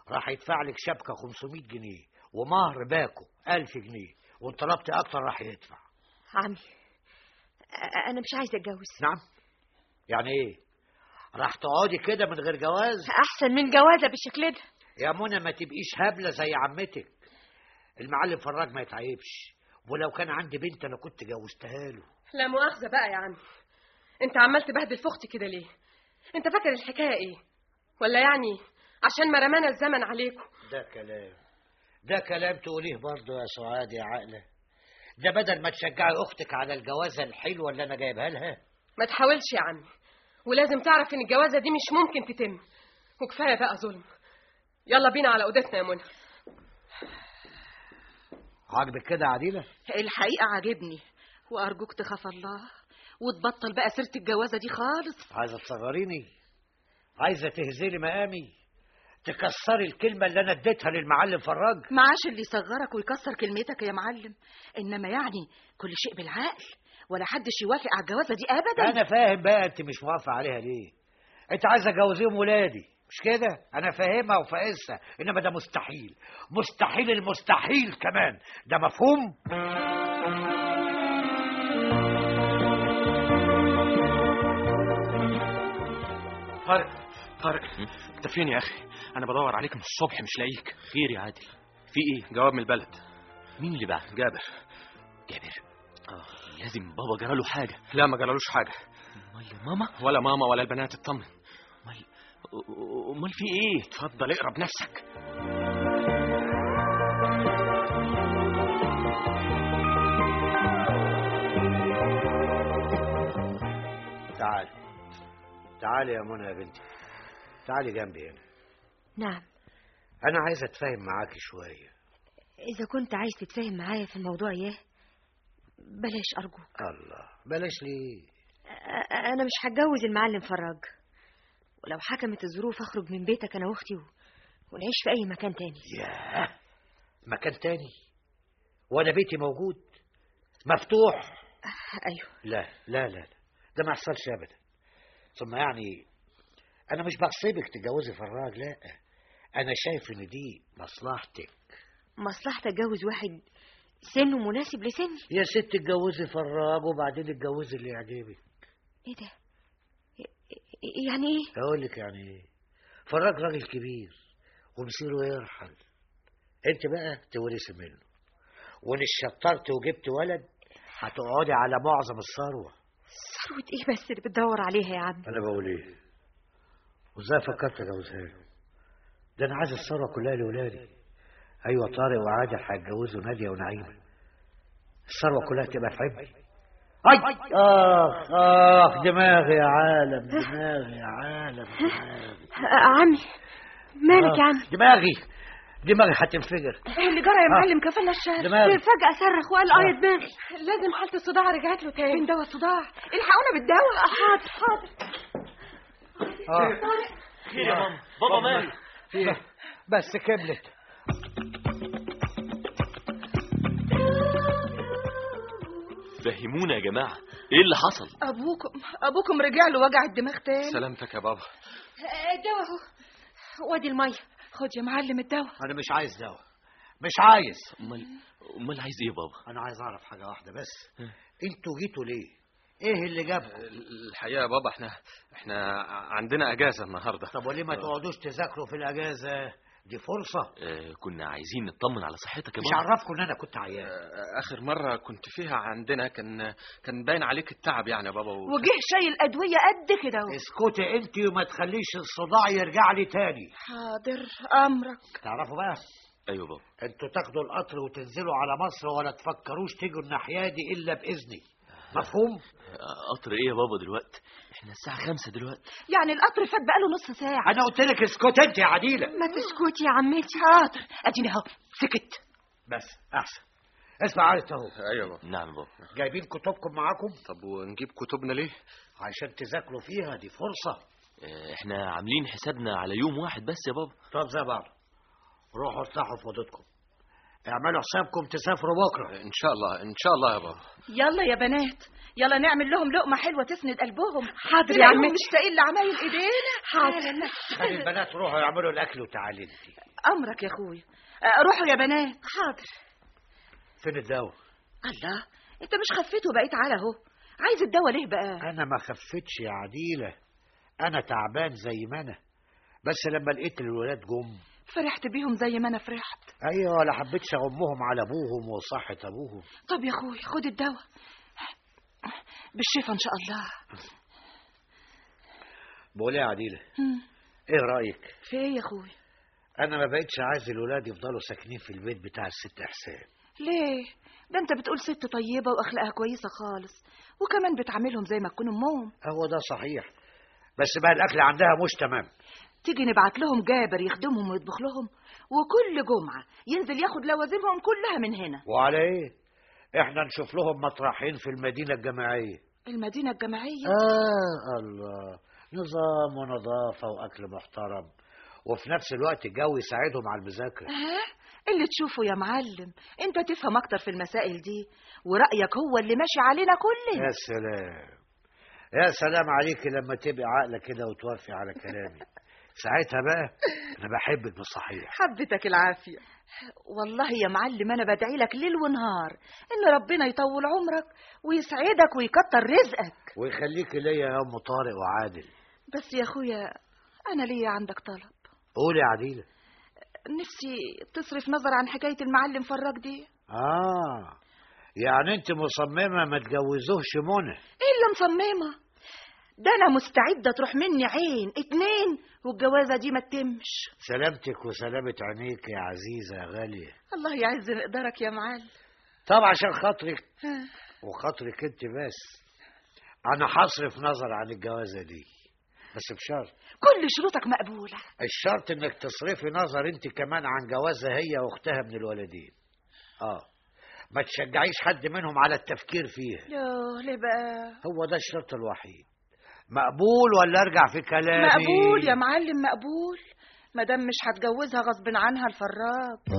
راح يدفع لك شبكة 500 جنيه ومهر باكو 1000 جنيه وان طلبت أكتر راح يدفع عمي أ- أنا مش عايزة أتجوز نعم يعني إيه راح تقعدي كده من غير جواز أحسن من جوازة بالشكل ده يا منى ما تبقيش هبلة زي عمتك المعلم فراج ما يتعيبش ولو كان عندي بنت أنا كنت جوزتها له لا مؤاخذة بقى يا عمي انت عمال تبهدل في اختي كده ليه انت فاكر الحكاية ايه ولا يعني عشان ما رمانا الزمن عليكم ده كلام ده كلام تقوليه برضه يا سعاد يا عقلة ده بدل ما تشجعي أختك على الجوازة الحلوة اللي أنا جايبها لها ما تحاولش يا عمي ولازم تعرف ان الجوازة دي مش ممكن تتم وكفاية بقى ظلم يلا بينا على اوضتنا يا منى عاجبك كده يا عديلة الحقيقة عاجبني وأرجوك تخاف الله وتبطل بقى سيرة الجوازة دي خالص عايزة تصغريني عايزة تهزلي مقامي تكسري الكلمة اللي أنا اديتها للمعلم فراج معاش اللي يصغرك ويكسر كلمتك يا معلم إنما يعني كل شيء بالعقل ولا حدش يوافق على الجوازة دي أبدا أنا فاهم بقى أنت مش موافقة عليها ليه أنت عايزة أجوزيهم ولادي مش كده أنا فاهمها وفاقسها إنما ده مستحيل مستحيل المستحيل كمان ده مفهوم طارق طارق انت فين يا اخي انا بدور عليك من الصبح مش لاقيك خير يا عادل في ايه جواب من البلد مين اللي بعت جابر جابر اه لازم بابا جراله حاجه لا ما جرالوش حاجه امال يا ماما ولا ماما ولا البنات اطمن امال امال في ايه اتفضل اقرا بنفسك تعالي تعالي يا منى يا بنتي تعالي جنبي هنا نعم أنا عايز أتفاهم معاكي شوية إذا كنت عايز تتفاهم معايا في الموضوع إياه بلاش أرجوك الله بلاش ليه أ- أنا مش هتجوز المعلم فراج ولو حكمت الظروف أخرج من بيتك أنا وأختي و... ونعيش في أي مكان تاني ياه مكان تاني وأنا بيتي موجود مفتوح أيوه لا لا لا لا ده ما يحصلش أبدا ثم يعني أنا مش بغصبك تتجوزي فراج لا أنا شايف إن دي مصلحتك مصلحتي أتجوز واحد سنه مناسب لسني يا ست اتجوزي فراج وبعدين اتجوزي اللي يعجبك إيه ده ي- يعني إيه اقول لك يعني ايه فراج راجل كبير ومصيره يرحل انت بقى تورثي منه وان اشطرت وجبت ولد هتقعدي على معظم الثروه ثروة إيه بس اللي بتدور عليها يا عم انا بقول ايه وازاي فكرت اجوزها له ده انا عايز الثروه كلها لاولادي ايوه طارق وعادل هيتجوزوا ناديه ونعيمه الثروه كلها تبقى في عبء اي اخ اخ دماغي يا عالم دماغي يا عالم دماغي عمي مالك يا عم دماغي دماغي هتنفجر ايه اللي جرى يا معلم كفلنا الشهر دماغي فجأة صرخ وقال اه يا دماغي لازم حالة الصداع رجعت له تاني فين دواء الصداع الحقونا بالدواء حاضر حاضر خير يا ماما بابا ماله فيه بس كملت فهمونا يا جماعه ايه اللي حصل أبوكم أبوكم رجع له وجع الدماغ تاني سلامتك يا بابا الدواء اهو وادي المية خد يا معلم الدواء انا مش عايز دواء مش عايز امال امال عايز ايه يا بابا انا عايز اعرف حاجه واحده بس انتوا جيتوا ليه ايه اللي جابكم الحقيقه يا بابا احنا احنا عندنا اجازه النهارده طب وليه ما تقعدوش تذاكروا في الاجازه دي فرصه آه كنا عايزين نطمن على صحتك يا مش بابا عرفكم ان انا كنت عيان اخر مره كنت فيها عندنا كان كان باين عليك التعب يعني يا بابا و... وجه شايل أدوية قد كده اهو اسكتي انت وما تخليش الصداع يرجع لي تاني حاضر أمرك تعرفوا بقى ايوه بابا انتوا تاخدوا القطر وتنزلوا على مصر ولا تفكروش تيجوا الناحيه دي الا باذني مفهوم آه، قطر ايه يا بابا دلوقتي احنا الساعه خمسة دلوقتي يعني القطر فات بقاله نص ساعة انا قلت لك اسكت انت يا عديله ما تسكتي يا عمتي حاضر اديني اهو سكت بس احسن اسمع عارف اهو ايوه يا بابا نعم يا بابا جايبين كتبكم معاكم طب ونجيب كتبنا ليه عشان تذاكروا فيها دي فرصه آه، احنا عاملين حسابنا على يوم واحد بس يا بابا طب زي بعض روحوا ارتاحوا في اوضتكم اعملوا حسابكم تسافروا بكره ان شاء الله ان شاء الله يا بابا يلا يا بنات يلا نعمل لهم لقمة حلوة تسند قلبهم حاضر يا تلاقيهم عمتي. مشتاقين لعمايل ايدينا حاضر. خلي البنات روحوا يعملوا الاكل وتعالي انت امرك يا اخويا آه، روحوا يا بنات حاضر فين الدواء الله انت مش خفيت وبقيت على اهو عايز الدواء ليه بقى انا ما خفتش يا عديله انا تعبان زي ما انا بس لما لقيت الولاد جم فرحت بيهم زي ما انا فرحت ايوه ولا حبيتش اغمهم على ابوهم وصحه ابوهم طب يا اخوي خد الدواء بالشفا ان شاء الله بقول إيه يا عديله هم، ايه رايك في ايه يا اخوي انا ما بقتش عايز الولاد يفضلوا ساكنين في البيت بتاع الست احسان ليه ده انت بتقول ست طيبة واخلاقها كويسة خالص وكمان بتعاملهم زي ما تكون امهم هو ده صحيح بس بقى الاكل عندها مش تمام تيجي نبعت لهم جابر يخدمهم ويطبخ لهم وكل جمعة ينزل ياخد لوازمهم كلها من هنا وعلى ايه احنا نشوف لهم مطرحين في المدينه الجامعيه المدينة الجامعية اه الله نظام ونظافه واكل محترم وفي نفس الوقت الجو يساعدهم على المذاكره ها اللي تشوفه يا معلم انت تفهم اكتر في المسائل دي ورأيك هو اللي ماشي علينا كلنا يا سلام يا سلام عليك لما تبقى عاقله كده وتوافي على كلامي ساعتها بقى انا بحبك بالصحيح حبتك العافية والله يا معلم أنا بدعي لك ليل ونهار إن ربنا يطول عمرك ويسعدك ويكتر رزقك ويخليك ليا يا ام طارق وعادل بس يا أخويا أنا ليا عندك طلب قولي يا عديله نفسي تصرف نظر عن حكاية المعلم فراج دي اه يعني انت مصممه ما تجوزوهش منى إيه اللي مصممة ده أنا مستعدة تروح مني عين اتنين والجوازة دي ما تتمش سلامتك وسلامه عينيك يا عزيزه يا غاليه الله يعز مقدارك يا معلم طب عشان خاطرك ها. وخاطرك انت بس انا هصرف نظر عن الجوازه دي بس بشرط كل شروطك مقبولة الشرط انك تصرفي نظر انت كمان عن جوازها هي واختها من الولدين اه ما تشجعيش حد منهم على التفكير فيها يوه ليه بقى هو ده الشرط الوحيد مقبول ولا ارجع في كلامي مقبول يا معلم مقبول مادام مش هتجوزها غصب عنها الفراج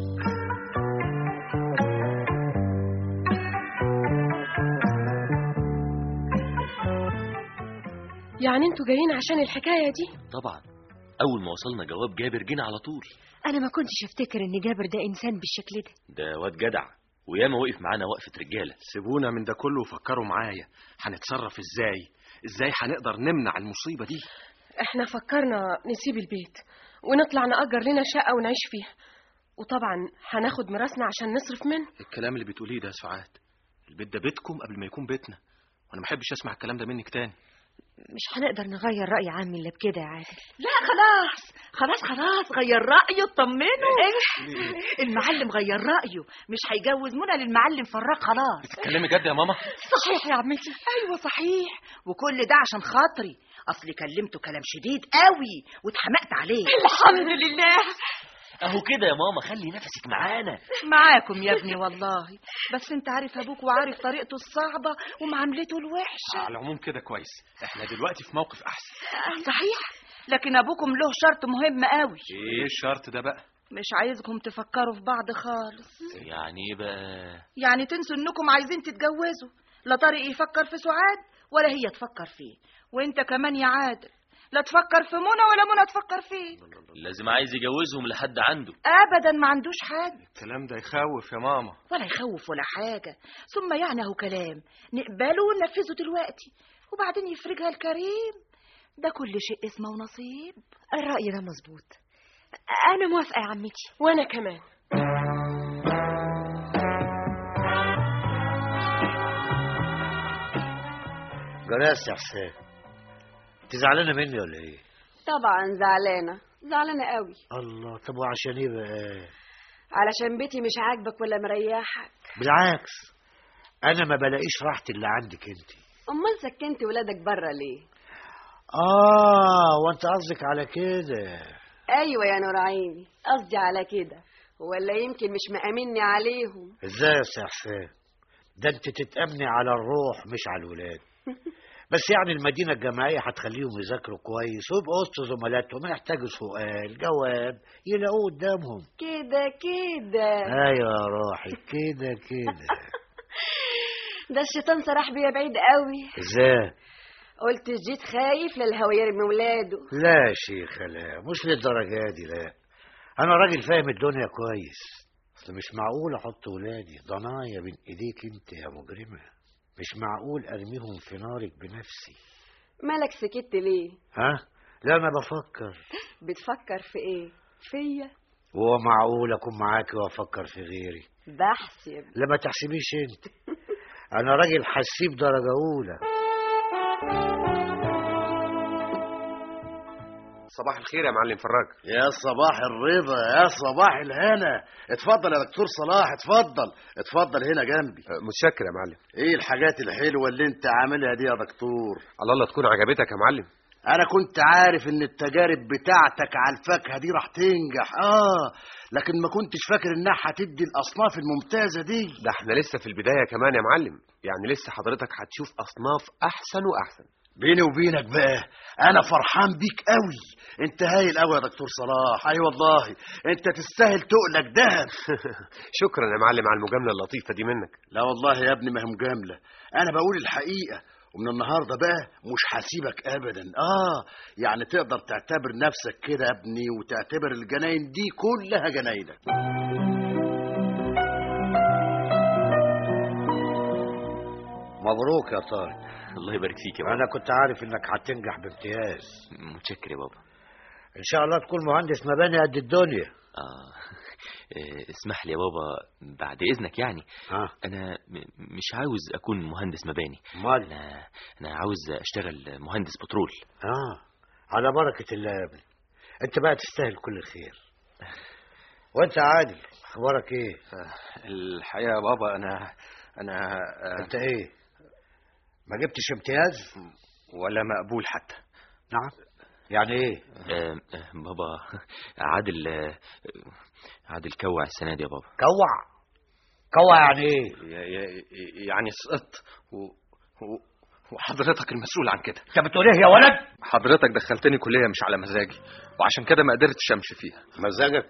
يعني انتوا جايين عشان الحكاية دي طبعا اول ما وصلنا جواب جابر جينا على طول انا ما كنتش افتكر ان جابر ده انسان بالشكل ده ده واد جدع وياما وقف معانا وقفه رجاله سيبونا من ده كله وفكروا معايا هنتصرف ازاي ازاي هنقدر نمنع المصيبه دي احنا فكرنا نسيب البيت ونطلع نأجر لنا شقة ونعيش فيها وطبعا هناخد مراسنا عشان نصرف منه الكلام اللي بتقوليه ده يا سعاد البيت ده بيتكم قبل ما يكون بيتنا وانا ما احبش اسمع الكلام ده منك تاني مش هنقدر نغير رأي عمي الا بكده يا عادل لا خلاص خلاص خلاص غير رأيه اطمنوا المعلم غير رأيه مش هيجوز منى للمعلم فراج خلاص بتتكلمي جد يا ماما صحيح يا عمتي ايوه صحيح وكل ده عشان خاطري اصلي كلمته كلام شديد قوي واتحمقت عليه الحمد لله اهو كده يا ماما خلي نفسك معانا معاكم يا ابني والله بس انت عارف ابوك وعارف طريقته الصعبة ومعاملته الوحشة على العموم كده كويس احنا دلوقتي في موقف احسن صحيح لكن ابوكم له شرط مهم قوي ايه الشرط ده بقى مش عايزكم تفكروا في بعض خالص يعني ايه بقى يعني تنسوا انكم عايزين تتجوزوا لا طارق يفكر في سعاد ولا هي تفكر فيه وانت كمان يا عادل لا تفكر في منى ولا منى تفكر فيه لازم عايز يجوزهم لحد عنده ابدا ما عندوش حد الكلام ده يخوف يا ماما ولا يخوف ولا حاجة ثم يعني هو كلام نقبله وننفذه دلوقتي وبعدين يفرجها الكريم ده كل شيء اسمه ونصيب الرأي ده مظبوط انا موافقة يا عمتي وانا كمان جراس يا حسين انت زعلانه مني ولا ايه طبعا زعلانة زعلانة قوي الله طب وعشان ايه بقى علشان بيتي مش عاجبك ولا مريحك بالعكس انا ما بلاقيش راحتي اللي عندك انت امال سكنت ولادك بره ليه اه وانت قصدك على كده ايوه يا نور عيني قصدي على كده ولا يمكن مش مأمني عليهم ازاي يا سي حسين ده انت تتأمني على الروح مش على الولاد بس يعني المدينة الجامعية هتخليهم يذاكروا كويس ويبقوا وسط زملاتهم يحتاجوا سؤال جواب يلاقوه قدامهم كده كده ايوه يا روحي كده كده ده الشيطان سرح بيا بعيد قوي ازاي قلت جيت خايف للهوا يرمي ولاده لا يا شيخة لا مش للدرجة دي لا أنا راجل فاهم الدنيا كويس أصل مش معقول أحط ولادي ضنايا بين إيديك أنت يا مجرمة مش معقول أرميهم في نارك بنفسي مالك سكت ليه ها؟ لا أنا بفكر بتفكر في ايه فيا هو معقول أكون معاكي وأفكر في غيري بحسب لا ما تحسبيش أنت أنا راجل حسيب درجة أولى صباح الخير يا معلم فراج يا صباح الرضا يا صباح الهنا اتفضل يا دكتور صلاح اتفضل اتفضل هنا جنبي متشكر يا معلم ايه الحاجات الحلوه اللي انت عاملها دي يا دكتور الله الله تكون عجبتك يا معلم انا كنت عارف ان التجارب بتاعتك على الفاكهه دي راح تنجح اه لكن ما كنتش فاكر انها هتدي الاصناف الممتازه دي ده احنا لسه في البدايه كمان يا معلم يعني لسه حضرتك هتشوف اصناف احسن واحسن بيني وبينك بقى انا فرحان بيك قوي انت هايل قوي يا دكتور صلاح اي والله انت تستاهل تقلك دهب شكرا يا معلم على المجامله اللطيفه دي منك لا والله يا ابني ما هي مجامله انا بقول الحقيقه ومن النهارده بقى مش هسيبك ابدا اه يعني تقدر تعتبر نفسك كده يا ابني وتعتبر الجناين دي كلها جناينك مبروك يا طارق الله يبارك فيك يا بابا أنا كنت عارف إنك هتنجح بامتياز متشكر يا بابا إن شاء الله تكون مهندس مباني قد الدنيا آه إيه، اسمح لي يا بابا بعد إذنك يعني ها أنا م- مش عاوز أكون مهندس مباني مال أنا أنا عاوز أشتغل مهندس بترول آه على بركة الله يا ابني أنت بقى تستاهل كل الخير وأنت يا عادل أخبارك إيه؟ الحقيقة يا بابا أنا أنا آه، أنت إيه؟ ما جبتش امتياز؟ ولا مقبول حتى نعم يعني إيه؟ آه آه، بابا عادل آه، عادل كوع السنة دي يا بابا كوع كوع يعني إيه؟ ي- ي- يعني سقطت و... و... وحضرتك المسؤول عن كده أنت بتقول إيه يا ولد؟ حضرتك دخلتني كلية مش على مزاجي وعشان كده ما قدرتش امشي فيها مزاجك؟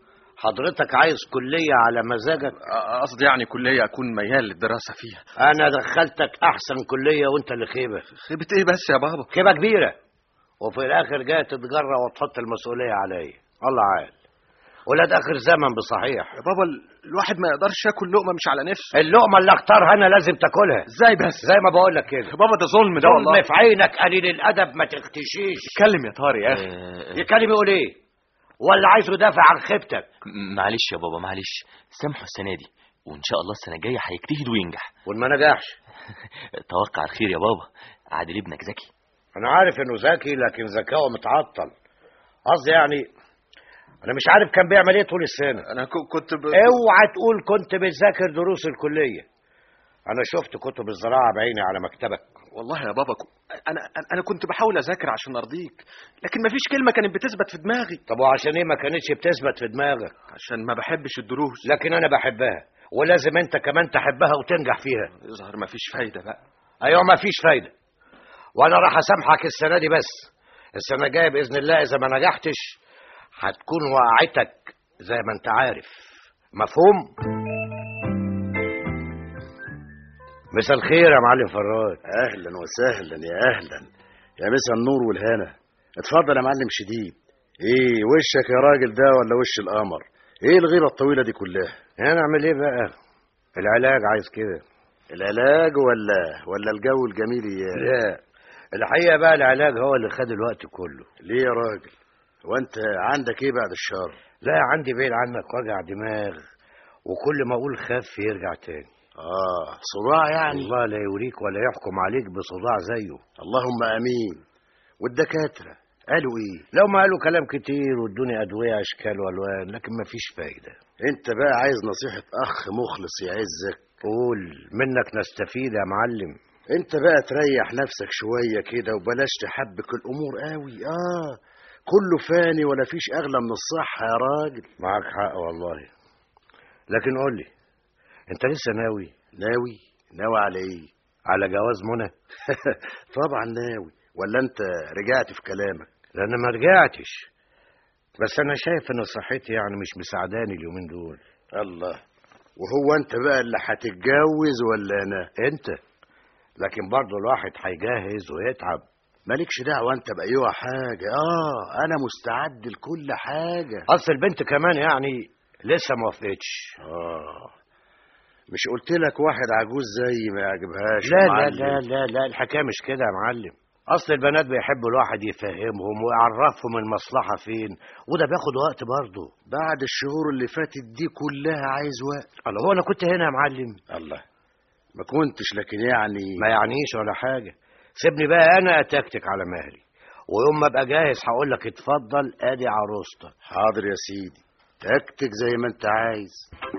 حضرتك عايز كلية على مزاجك؟ أ- قصدي يعني كلية اكون ميال للدراسة فيها أنا دخلتك أحسن كلية وأنت اللي خيبة خيبة ايه بس يا بابا خيبة كبيرة وفي الآخر جاي تتجرى وتحط المسؤولية عليا الله عال ولاد آخر زمن بصحيح يا بابا ال- الواحد ما يقدرش ياكل لقمة مش على نفسه اللقمة اللي اختارها أنا لازم تاكلها ازاي بس زي ما بقول لك كده يا بابا ده ظلم ده والله ظلم في عينك قليل الأدب ما تختشيش اتكلم يا طارق يا اخي آه، يتكلم يقول إيه ولا عايزه يدافع عن خيبتك م- معلش يا بابا معلش سامحه السنة دي وإن شاء الله السنة الجاية هيجتهد وينجح وما نجحش توقع الخير يا بابا عادل ابنك ذكي أنا عارف إنه ذكي لكن ذكاؤه متعطل قصدي يعني أنا مش عارف كان بيعمل إيه طول السنة انا ك- كنت ب... اوعى تقول كنت بتذاكر دروس الكلية أنا شفت كتب الزراعة بعيني على مكتبك والله يا بابا ك- انا أنا- انا كنت بحاول اذاكر عشان ارضيك لكن مفيش كلمة كانت بتثبت في دماغي طب وعشان إيه ما كانتش بتثبت في دماغك عشان ما بحبش الدروس لكن أنا بحبها ولازم أنت كمان تحبها وتنجح فيها يظهر مفيش فايدة بقى أيوة ما فيش فايدة وأنا راح أسامحك السنة دي بس السنة الجاية بإذن الله إذا ما نجحتش هتكون وقعتك زي ما أنت عارف مفهوم؟ مساء الخير يا معلم فراج اهلا وسهلا يا اهلا يا مسا النور والهنا اتفضل يا معلم شديد ايه وشك يا راجل ده ولا وش القمر ايه الغيبه الطويله دي كلها هنعمل إيه بقى؟ العلاج عايز كده العلاج ولا ولا الجو الجميل اياه لا الحقيقة بقى العلاج هو اللي خد الوقت كله ليه يا راجل وانت عندك ايه بعد الشر لا عندي بعيد عنك وجع دماغ وكل ما اقول خف يرجع تاني اه صداع يعني الله لا يوريك ولا يحكم عليك بصداع زيه اللهم امين والدكاتره قالوا ايه لو ما قالوا كلام كتير وادوني ادويه اشكال والوان لكن ما فيش فايده انت بقى عايز نصيحه اخ مخلص يعزك قول منك نستفيد يا معلم انت بقى تريح نفسك شويه كده وبلاش تحبك الامور قوي اه كله فاني ولا فيش اغلى من الصحه يا راجل معاك حق والله لكن قول لي انت لسه ناوي ناوي ناوي على ايه على جواز منى طبعا ناوي ولا انت رجعت في كلامك لان ما رجعتش بس انا شايف ان صحتي يعني مش مساعداني اليومين دول الله وهو انت بقى اللي هتتجوز ولا انا انت لكن برضه الواحد هيجهز ويتعب مالكش دعوه انت بايوه حاجه اه انا مستعد لكل حاجه اصل البنت كمان يعني لسه ما وافقتش اه مش قلت لك واحد عجوز زي ما يعجبهاش لا يا لا معلم؟ لا لا لا الحكايه مش كده يا معلم اصل البنات بيحبوا الواحد يفهمهم ويعرفهم المصلحه فين وده بياخد وقت برضه بعد الشهور اللي فاتت دي كلها عايز وقت الله هو انا كنت هنا يا معلم الله ما كنتش لكن يعني ما يعنيش ولا حاجه سيبني بقى انا اتكتك على مهلي ويوم ما ابقى جاهز هقول لك اتفضل ادي عروستك حاضر يا سيدي تكتك زي ما انت عايز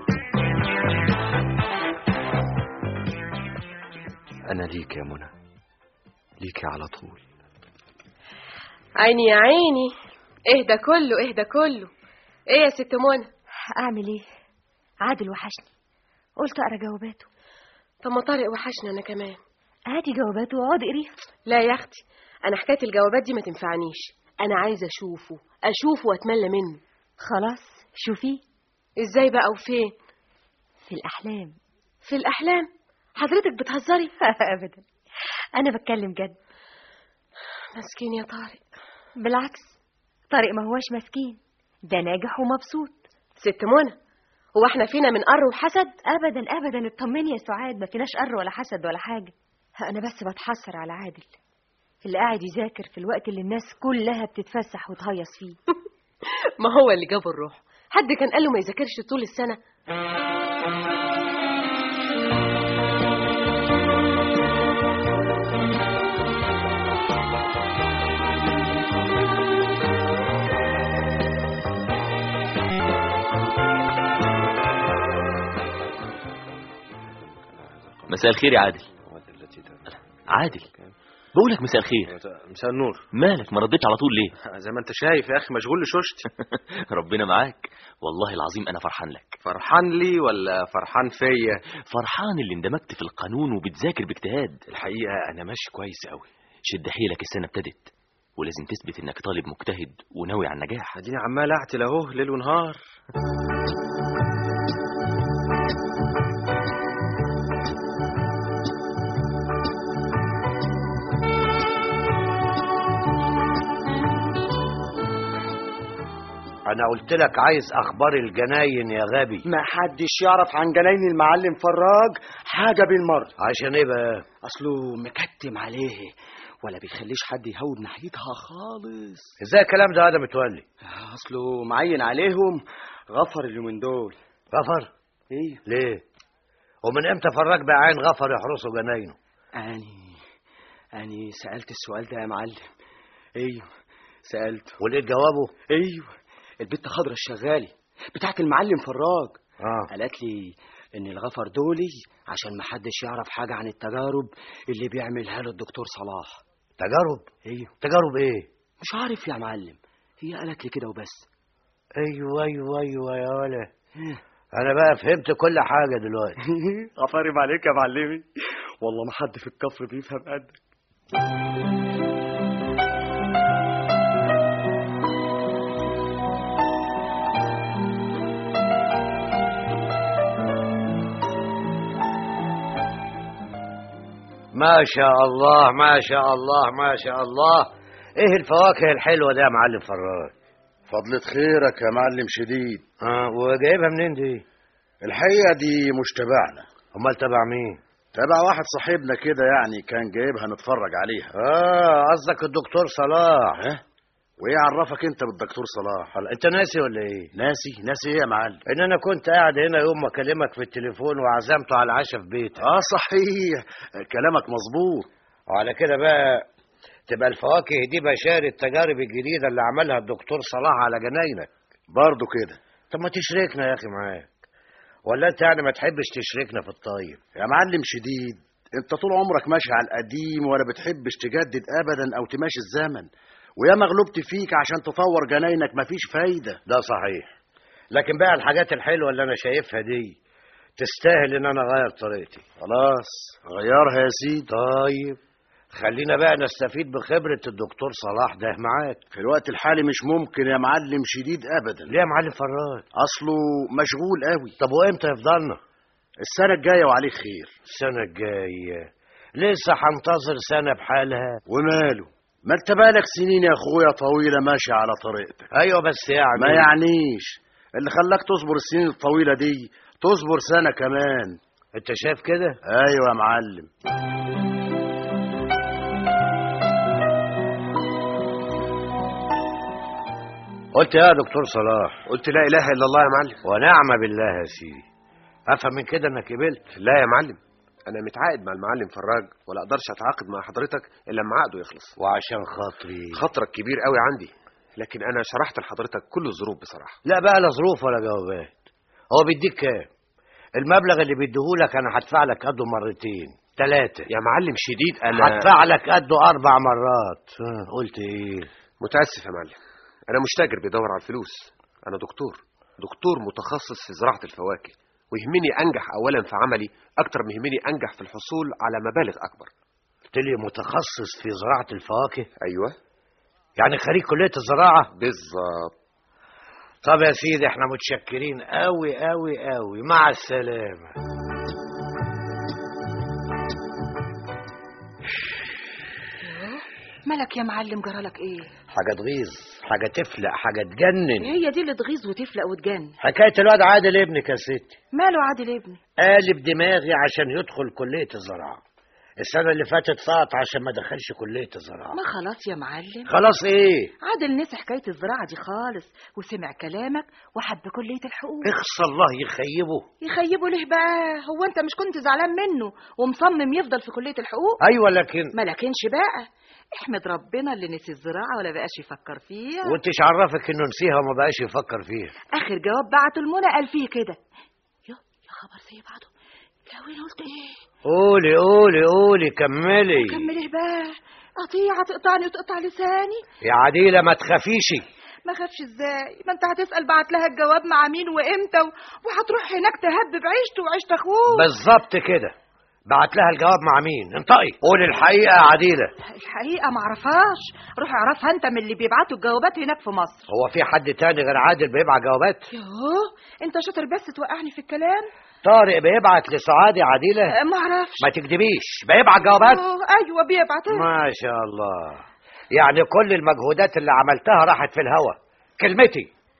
أنا ليك يا منى ليك على طول عيني يا عيني اهدى كله اهدى كله ايه يا ست منى اعمل ايه عادل وحشني قلت اقرا جواباته طب ما طارق وحشنا انا كمان هاتي جواباته واقعد اقريها لا يا اختي انا حكايه الجوابات دي ما تنفعنيش انا عايزه اشوفه اشوفه واتملى منه خلاص شوفيه ازاي بقى وفين في الاحلام في الاحلام حضرتك بتهزري ابدا انا بتكلم جد مسكين يا طارق بالعكس طارق ما هوش مسكين ده ناجح ومبسوط ست منى هو احنا فينا من قر وحسد ابدا ابدا اطمني يا سعاد ما فيناش قر ولا حسد ولا حاجه انا بس بتحسر على عادل اللي قاعد يذاكر في الوقت اللي الناس كلها بتتفسح وتهيص فيه ما هو اللي جاب الروح حد كان قال له ما يذاكرش طول السنه مساء الخير يا عادل عادل بقول لك مساء الخير مساء النور مالك ما ردتش على طول ليه زي ما انت شايف يا اخي مشغول لشوشتي ربنا معاك والله العظيم انا فرحان لك فرحان لي ولا فرحان فيا فرحان اللي اندمجت في القانون وبتذاكر باجتهاد الحقيقه انا ماشي كويس قوي شد حيلك السنه ابتدت ولازم تثبت انك طالب مجتهد وناوي على النجاح اديني عمال اعتل اهو ليل ونهار انا قلت لك عايز اخبار الجناين يا غبي ما حدش يعرف عن جناين المعلم فراج حاجة بالمرة عشان ايه بقى أصله مكتم عليه ولا بيخليش حد يهود ناحيتها خالص ازاي الكلام ده ادم متولي أصله معين عليهم غفر اليومين دول غفر ايه ليه ومن امتى فراج بقى عين غفر يحرسوا جناينه أني أني سألت السؤال ده يا معلم ايوه سألته ولقيت جوابه ايوه البت خضرة الشغالي بتاعت المعلم فراج اه قالت لي ان الغفر دولي عشان ما حدش يعرف حاجة عن التجارب اللي بيعملها له الدكتور صلاح تجارب ايوه تجارب ايه مش عارف يا معلم هي قالت لي كده وبس ايوه ايوه ايوه يا ولا انا بقى فهمت كل حاجه دلوقتي غفارم عليك يا معلمي والله ما حد في الكفر بيفهم قدك ما شاء الله ما شاء الله ما شاء الله ايه الفواكه الحلوه دي يا معلم فراج فضلة خيرك يا معلم شديد اه وجايبها منين دي الحقيقة دي مش تبعنا امال تبع مين تبع واحد صاحبنا كده يعني كان جايبها نتفرج عليها اه قصدك الدكتور صلاح ها وايه عرفك انت بالدكتور صلاح هلا انت ناسي ولا ايه ناسي ناسي ايه يا معلم ان انا كنت قاعد هنا يوم ما اكلمك في التليفون وعزمته على العشاء في بيتك اه صحيح كلامك مظبوط وعلى كده بقى تبقى الفواكه دي بشار التجارب الجديدة اللي عملها الدكتور صلاح على جناينك برضه كده طب ما تشركنا يا أخي معاك ولا أنت يعني ما تحبش تشركنا في الطيب يا معلم شديد انت طول عمرك ماشي على القديم ولا بتحبش تجدد ابدا او تماشي الزمن ويا مغلوبت فيك عشان تطور جناينك مفيش فايدة ده صحيح لكن بقى الحاجات الحلوة اللي أنا شايفها دي تستاهل ان انا اغير طريقتي خلاص غيرها يا سيدي طيب خلينا بقى نستفيد بخبرة الدكتور صلاح ده معاك في الوقت الحالي مش ممكن يا معلم شديد ابدا ليه يا معلم فراج اصله مشغول قوي طب وامتى يفضلنا السنه الجايه وعليه خير السنة الجاية لسه هنتظر سنة بحالها وماله ما انت بالك سنين يا اخويا طويله ماشي على طريقتك ايوه بس يعني ما يعنيش اللي خلاك تصبر السنين الطويله دي تصبر سنه كمان انت شايف كده ايوه يا معلم قلت يا دكتور صلاح قلت لا اله الا الله يا معلم ونعم بالله يا سيدي افهم من كده انك قبلت لا يا معلم انا متعاقد مع المعلم فراج ولا اقدرش اتعاقد مع حضرتك الا لما عقده يخلص وعشان خاطري خطرك كبير قوي عندي لكن انا شرحت لحضرتك كل الظروف بصراحه لا بقى لا ظروف ولا جوابات هو بيديك كام المبلغ اللي بيديهولك انا هدفع لك قده مرتين ثلاثة يا معلم شديد انا هدفع لك قده أربع مرات ها، قلت إيه؟ متاسف يا معلم انا مش تاجر بيدور على الفلوس انا دكتور دكتور متخصص في زراعه الفواكه ويهمني انجح اولا في عملي اكتر ما يهمني انجح في الحصول على مبالغ اكبر قلت لي متخصص في زراعة الفواكه ايوه يعني خريج كلية الزراعة بالظبط طب يا سيدي احنا متشكرين قوي قوي قوي مع السلامة مالك يا معلم جرالك ايه حاجة تغيظ حاجة تفلق حاجة تجنن هي دي اللي تغيظ وتفلق وتجن حكاية الواد عادل ابنك يا ستي ماله عادل ابني قالب دماغي عشان يدخل كلية الزراعة السنة اللي فاتت سقط عشان ما دخلش كلية الزراعة ما خلاص يا معلم خلاص ايه عادل نسي حكاية الزراعة دي خالص وسمع كلامك وحب كلية الحقوق اخص الله يخيبه يخيبه ليه بقى هو انت مش كنت زعلان منه ومصمم يفضل في كلية الحقوق ايوه لكن ما لكنش بقى احمد ربنا اللي نسي الزراعة ولا بقاش يفكر فيها وانتش عرفك انه نسيها وما بقاش يفكر فيها اخر جواب بعته المنى قال فيه كده يا يا خبر زي بعضه لو انا قلت ايه قولي قولي قولي كملي كمل ايه بقى قطيعة تقطعني وتقطع لساني يا عديلة ما تخافيش ما خافش ازاي ما انت هتسأل بعت لها الجواب مع مين وامتى و... وهتروح هناك تهبب عيشته وعيشة اخوه بالظبط كده بعت لها الجواب مع مين انطقي قولي الحقيقة يا عديلة الحقيقة معرفهاش روح اعرفها انت من اللي بيبعتوا الجوابات هناك في مصر هو في حد تاني غير عادل بيبعت جوابات يوه انت شاطر بس توقعني في الكلام طارق بيبعت لسعاد يا عديلة أه، معرفش ما تكدبيش بيبعت جوابات أوه، ايوه بيبعت ما شاء الله يعني كل المجهودات اللي عملتها راحت في الهوا كلمتي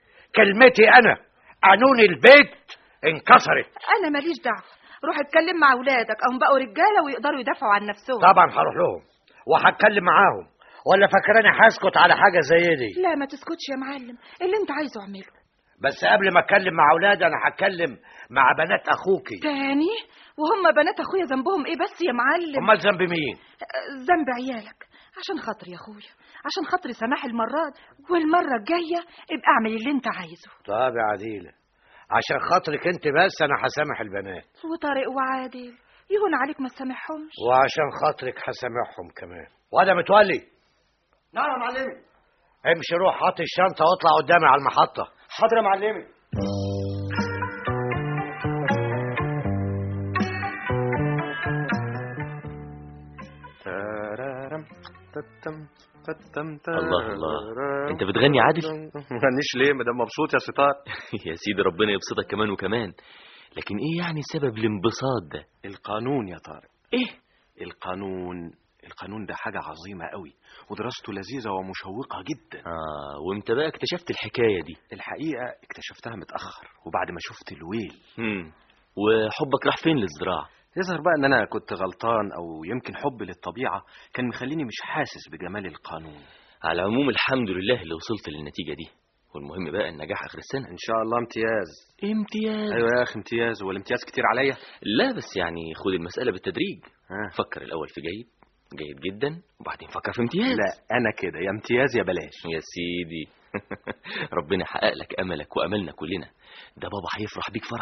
كلمتي انا قانون البيت انكسرت انا ماليش دعوه روح اتكلم مع اولادك هم بقوا رجاله ويقدروا يدافعوا عن نفسهم طبعا هروح لهم وهتكلم معاهم ولا فاكراني هسكت على حاجه زي دي لا ما تسكتش يا معلم اللي انت عايزه اعمله بس قبل ما اتكلم مع اولادي انا هتكلم مع بنات اخوكي تاني وهم بنات اخويا ذنبهم ايه بس يا معلم امال ذنب مين أه، ذنب عيالك عشان خاطري يا اخويا عشان خاطري سماح المرات والمره الجايه ابقى اعمل اللي انت عايزه طب يا عديله عشان خاطرك انت بس انا هسامح البنات وطارق وعادل يهون عليك ما تسامحهمش وعشان خاطرك هسامحهم كمان وانا متولي نعم يا معلمي امشي روح هات الشنطه واطلع قدامي على المحطه حاضر يا معلمي الله الله انت بتغني عادل مغنيش ليه ما دام مبسوط يا ستار يا سيدي ربنا يبسطك كمان وكمان لكن ايه يعني سبب الانبساط ده القانون يا طارق ايه القانون القانون ده حاجة عظيمة قوي ودراسته لذيذة ومشوقة جدا اه وامتى بقى اكتشفت الحكايه دي الحقيقة اكتشفتها متأخر وبعد ما شفت الويل هم. وحبك راح فين للزراعه يظهر بقى ان انا كنت غلطان او يمكن حبي للطبيعة كان مخليني مش حاسس بجمال القانون على العموم الحمد لله اللي وصلت للنتيجه دي والمهم بقى النجاح اخر السنه ان شاء الله امتياز امتياز ايوه يا اخي امتياز هو الامتياز كتير عليا لا بس يعني خد المساله بالتدريج ها. فكر الاول في جيد جيد جدا وبعدين فكر في امتياز لا انا كده يا امتياز يا بلاش يا سيدي ربنا يحقق لك املك واملنا كلنا ده بابا هيفرح بيك فرح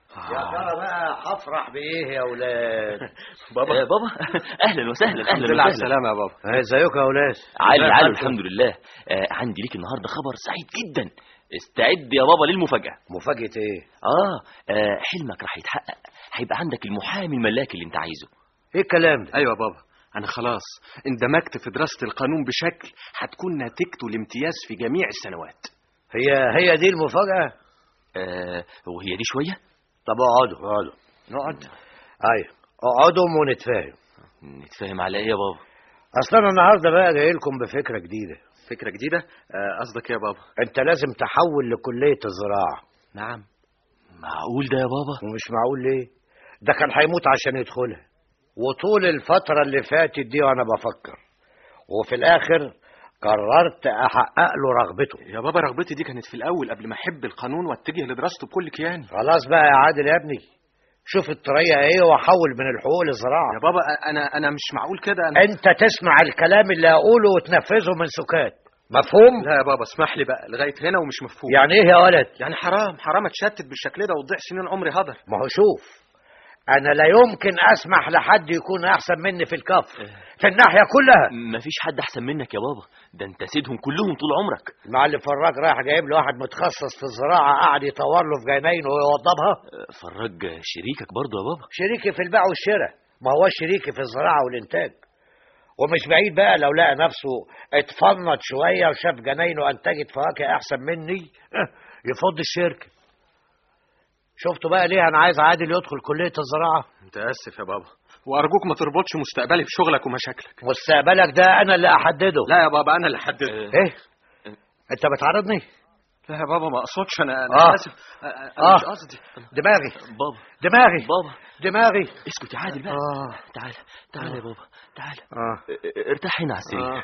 يا ترى بقى هفرح بايه يا اولاد بابا آه بابا اهلا وسهلا الحمد اهلا لله على وسهلا السلامة يا بابا ازيكم يا اولاد علي ازي علي حالكم؟ الحمد لله آه عندي ليك النهارده خبر سعيد جدا استعد يا بابا للمفاجأة مفاجأة ايه آه, اه حلمك راح يتحقق هيبقى عندك المحامي الملاكي اللي انت عايزه ايه الكلام ده ايوه يا بابا انا خلاص اندمجت في دراسة القانون بشكل هتكون نتيجته الامتياز في جميع السنوات هي هي دي المفاجأة آه وهي دي شوية طب اقعدوا اقعدوا نقعد ايوه اقعدوا ونتفاهم نتفاهم على ايه يا بابا اصلا انا النهارده بقى جاي لكم بفكرة جديدة فكرة جديدة آه، قصدك ايه يا بابا انت لازم تحول لكلية الزراعة نعم معقول ده يا بابا ومش معقول ليه ده كان هيموت عشان يدخلها وطول الفترة اللي فاتت دي وانا بفكر وفي الاخر قررت احقق له رغبته يا بابا رغبتي دي كانت في الاول قبل ما احب القانون واتجه لدراسته بكل كياني خلاص بقى يا عادل يا ابني شوف الطريقة ايه واحول من الحقوق للزراعة يا بابا انا انا مش معقول كده انا انت تسمع الكلام اللي اقوله وتنفذه من سكات مفهوم لا يا بابا اسمح لي بقى لغايه هنا ومش مفهوم يعني ايه يا ولد يعني حرام حرام اتشتت بالشكل ده وتضيع سنين عمري هدر ما هو شوف انا لا يمكن اسمح لحد يكون احسن مني في الكفر في الناحية كلها مفيش حد احسن منك يا بابا ده انت سيدهم كلهم طول عمرك المعلم فراج رايح جايب له واحد متخصص في الزراعة قاعد يطور له في جناينه ويوضبها آه، فراج شريكك برضه يا بابا شريكي في البيع والشراء ما هو شريكي في الزراعة والإنتاج ومش بعيد بقى لو لقى نفسه اتفنط شوية وشاف جناينه أنتجت فواكه أحسن مني اه، يفض الشركة شفتوا بقى ليه أنا عايز عادل يدخل كلية الزراعة متاسف يا بابا وارجوك ما تربطش مستقبلي بشغلك ومشاكلك مستقبلك ده أنا اللي أحدده لا يا بابا انا اللي حددته إيه أنت بتعرضني لا يا بابا ما اقصدش انا انا آه. اسف أ- أ- انا آه. مش قصدي دماغي بابا دماغي بابا دماغي اسكت يا عادل بقى آه. تعال تعال يا بابا تعال آه. اه، ارتاح هنا على السرير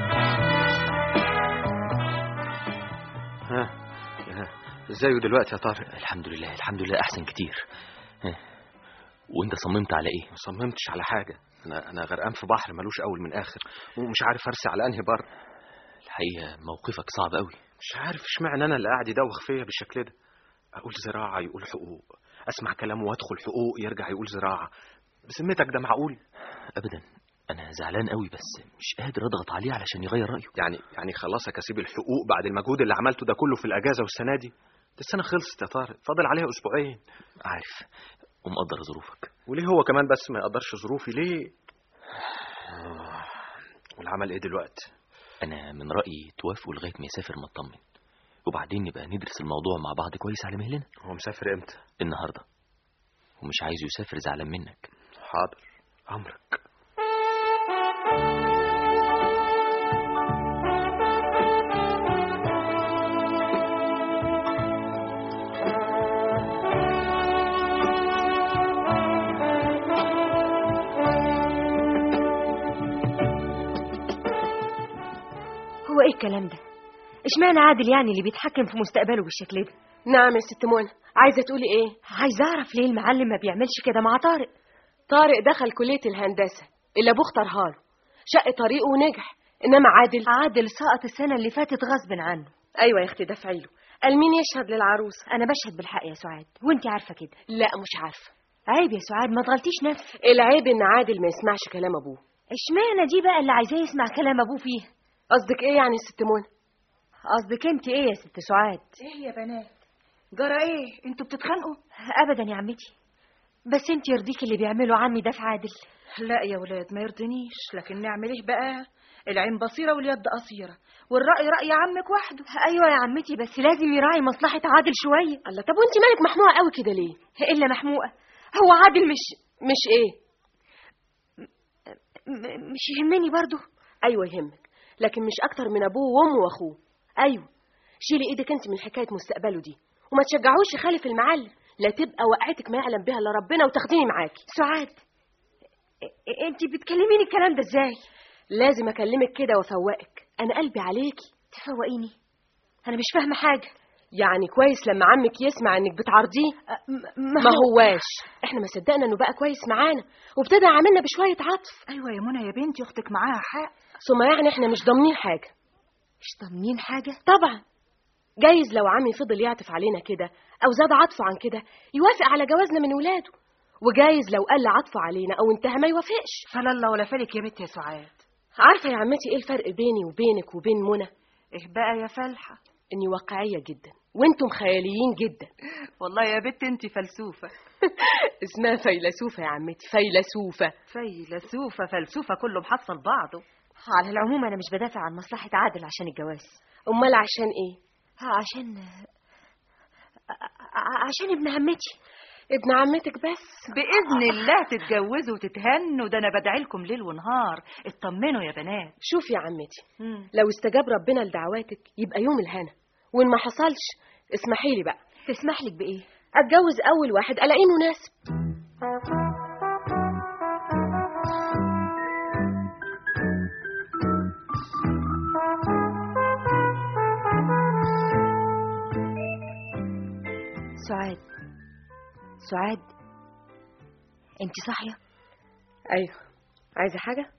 ها ها. ازاي دلوقتي يا طارق الحمد لله الحمد لله احسن كتير ها. وانت صممت على ايه ما صممتش على حاجه انا انا غرقان في بحر ملوش اول من اخر ومش عارف ارسي على انهي بر الحقيقه موقفك صعب قوي مش عارف اشمعنى انا اللي قاعد يدوخ فيا بالشكل ده اقول زراعه يقول حقوق اسمع كلامه وادخل حقوق يرجع يقول زراعه بسمتك ده معقول ابدا انا زعلان قوي بس مش قادر اضغط عليه علشان يغير رايه يعني يعني خلاص اسيب الحقوق بعد المجهود اللي عملته ده كله في الاجازه والسنه دي ده السنه خلصت يا طارق فاضل عليها اسبوعين عارف ومقدر ظروفك وليه هو كمان بس ما يقدرش ظروفي ليه آه، والعمل ايه دلوقتي انا من رايي توافقوا لغايه ما يسافر مطمن وبعدين نبقى ندرس الموضوع مع بعض كويس على مهلنا هو مسافر امتى النهارده ومش عايزه يسافر زعلان منك حاضر امرك هو ايه الكلام ده اشمعنى عادل يعني اللي بيتحكم في مستقبله بالشكل ده نعم يا ست منى عايزه تقولي ايه عايزه اعرف ليه المعلم ما بيعملش كده مع طارق طارق دخل كليه الهندسه اللي ابوه اختارها له شق طريقه ونجح انما عادل عادل سقط السنه اللي فاتت غصب عنه ايوه يا اختي ده فعيله قال مين يشهد للعروسه انا بشهد بالحق يا سعاد وانت عارفه كده لا مش عارفه عيب يا سعاد ما تغلطيش نفسك العيب ان عادل ما يسمعش كلام ابوه اشمعنى دي بقى اللي عايزاه يسمع كلام ابوه فيها قصدك ايه يعني يا ست منى قصدك انت ايه يا ست سعاد ايه يا بنات جرى ايه انتوا بتتخانقوا ابدا يا عمتي بس انت يرضيك اللي بيعمله عمي ده في عادل لا يا ولاد ما يرضنيش لكن نعمل ايه بقى العين بصيره واليد قصيره والراي راي عمك وحده ايوه يا عمتي بس لازم يراعي مصلحه عادل شويه الله طب وانت مالك محموقه قوي كده ليه الا محموقه هو عادل مش مش ايه م- مش يهمني برضو ايوه يهمك لكن مش اكتر من ابوه وامه واخوه ايوه شيلي ايدك انت من حكايه مستقبله دي وما تشجعوش يخالف المعلم لا تبقى وقعتك ما يعلم بها الا ربنا وتاخديني معاكي سعاد إ- انت بتكلميني الكلام ده ازاي لازم اكلمك كده وافوقك انا قلبي عليكي تفوقيني انا مش فاهمه حاجه يعني كويس لما عمك يسمع انك بتعارضيه ما, ما هواش احنا ما صدقنا انه بقى كويس معانا وابتدى يعاملنا بشويه عطف ايوه يا منى يا بنتي اختك معاها حق ثم يعني احنا مش ضامنين حاجه مش ضامنين حاجه طبعا جايز لو عمي فضل يعطف علينا كده او زاد عطفه عن كده يوافق على جوازنا من ولاده وجايز لو قل عطفه علينا او انتهى ما يوافقش فلله ولا فلك يا بنت يا سعاد عارفه يا عمتي ايه الفرق بيني وبينك وبين منى ايه بقى يا فلحه اني واقعيه جدا وانتم خياليين جدا والله يا بنت انت فلسوفه اسمها فيلسوفه يا عمتي فيلسوفه فيلسوفه فلسوفه كله محصل بعضه على العموم انا مش بدافع عن مصلحه عادل عشان الجواز امال عشان ايه عشان ع- عشان ابن عمتي ابن عمتك بس باذن الله تتجوزوا وتتهنوا ده انا بدعي لكم ليل ونهار اطمنوا يا بنات شوف يا عمتي لو استجاب ربنا لدعواتك يبقى يوم الهنا وان ما حصلش اسمحي لي بقى تسمح لك بايه اتجوز اول واحد الاقيه مناسب سعاد سعاد انت صاحيه ايوه عايزه حاجه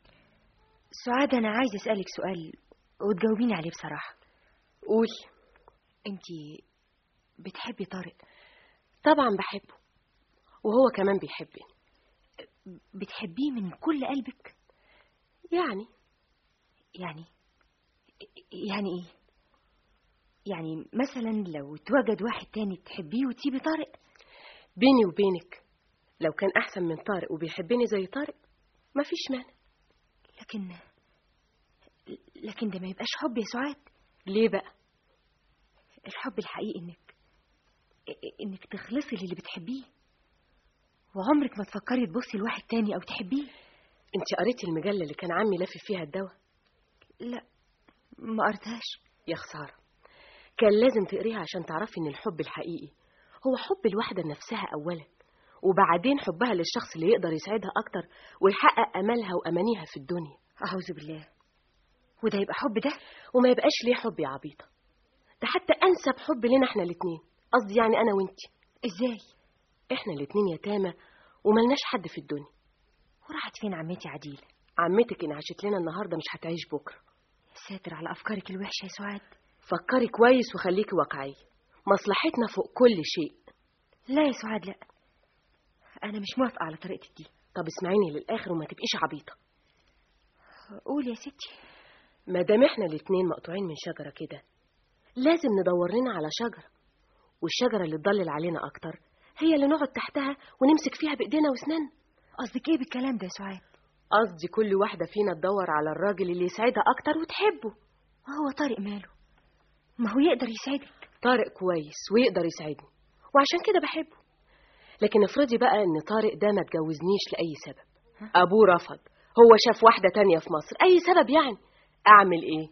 سعاد انا عايزه اسالك سؤال وتجاوبيني عليه بصراحه قولي انت بتحبي طارق طبعا بحبه وهو كمان بيحبني بتحبيه من كل قلبك يعني يعني يعني ايه يعني مثلا لو اتوجد واحد تاني تحبيه وتسيبي طارق بيني وبينك لو كان احسن من طارق وبيحبني زي طارق مفيش مانع لكن لكن ده ما يبقاش حب يا سعاد ليه بقى الحب الحقيقي انك انك تخلصي للي بتحبيه وعمرك ما تفكري تبصي لواحد تاني او تحبيه انت قريتي المجله اللي كان عمي لافف فيها الدواء لا ما قريتهاش يا خساره كان لازم تقريها عشان تعرفي ان الحب الحقيقي هو حب الواحده لنفسها اولا وبعدين حبها للشخص اللي يقدر يسعدها اكتر ويحقق امالها وامانيها في الدنيا اعوذ بالله وده يبقى حب ده وما يبقاش ليه حب يا عبيطه ده حتى انسب حب لنا احنا الاتنين قصدي يعني انا وانتي ازاي احنا الاتنين يتامى وملناش حد في الدنيا وراحت فين عمتي عديله عمتك ان عاشت لنا النهارده مش هتعيش بكره يا ساتر على افكارك الوحشه يا سعاد فكري كويس وخليكي واقعيه مصلحتنا فوق كل شيء لا يا سعاد لا انا مش موافقه على طريقتك دي طب اسمعيني للاخر وما تبقيش عبيطه قول يا ستي ما دام احنا الاتنين مقطوعين من شجره كده لازم ندور لنا على شجره والشجره اللي تضلل علينا اكتر هي اللي نقعد تحتها ونمسك فيها بايدينا واسناننا قصدك ايه بالكلام ده يا سعاد قصدي كل واحده فينا تدور على الراجل اللي يسعدها اكتر وتحبه وهو طارق ماله ما هو يقدر يسعدك طارق كويس ويقدر يسعدني وعشان كده بحبه لكن افرضي بقى ان طارق ده ما اتجوزنيش لاي سبب ابوه رفض هو شاف واحده تانية في مصر اي سبب يعني اعمل ايه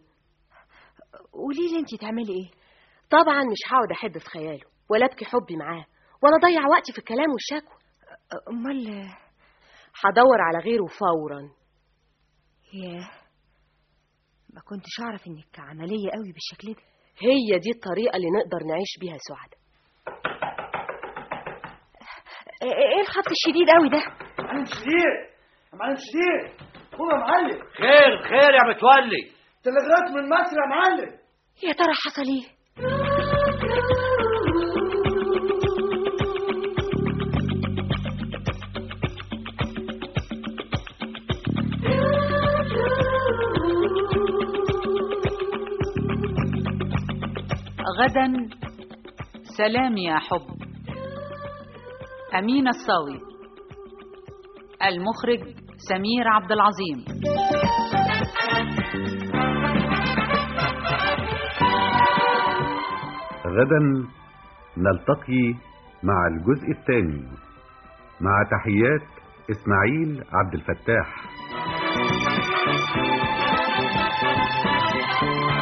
قولي لي انت تعملي ايه طبعا مش هقعد احب في خياله ولا ابكي حبي معاه ولا اضيع وقتي في الكلام والشكوى امال هدور على غيره فورا ياه ما كنتش اعرف انك عمليه قوي بالشكل ده هي دي الطريقه اللي نقدر نعيش بيها سعاده ايه الخط الشديد قوي ده معلم شديد يا معلم شديد قوم يا معلم خير خير يا متولي تلغرات من مصر يا معلم يا ترى حصل ايه غدا سلام يا حب أمين الصاوي المخرج سمير عبد العظيم غدا نلتقي مع الجزء الثاني مع تحيات اسماعيل عبد الفتاح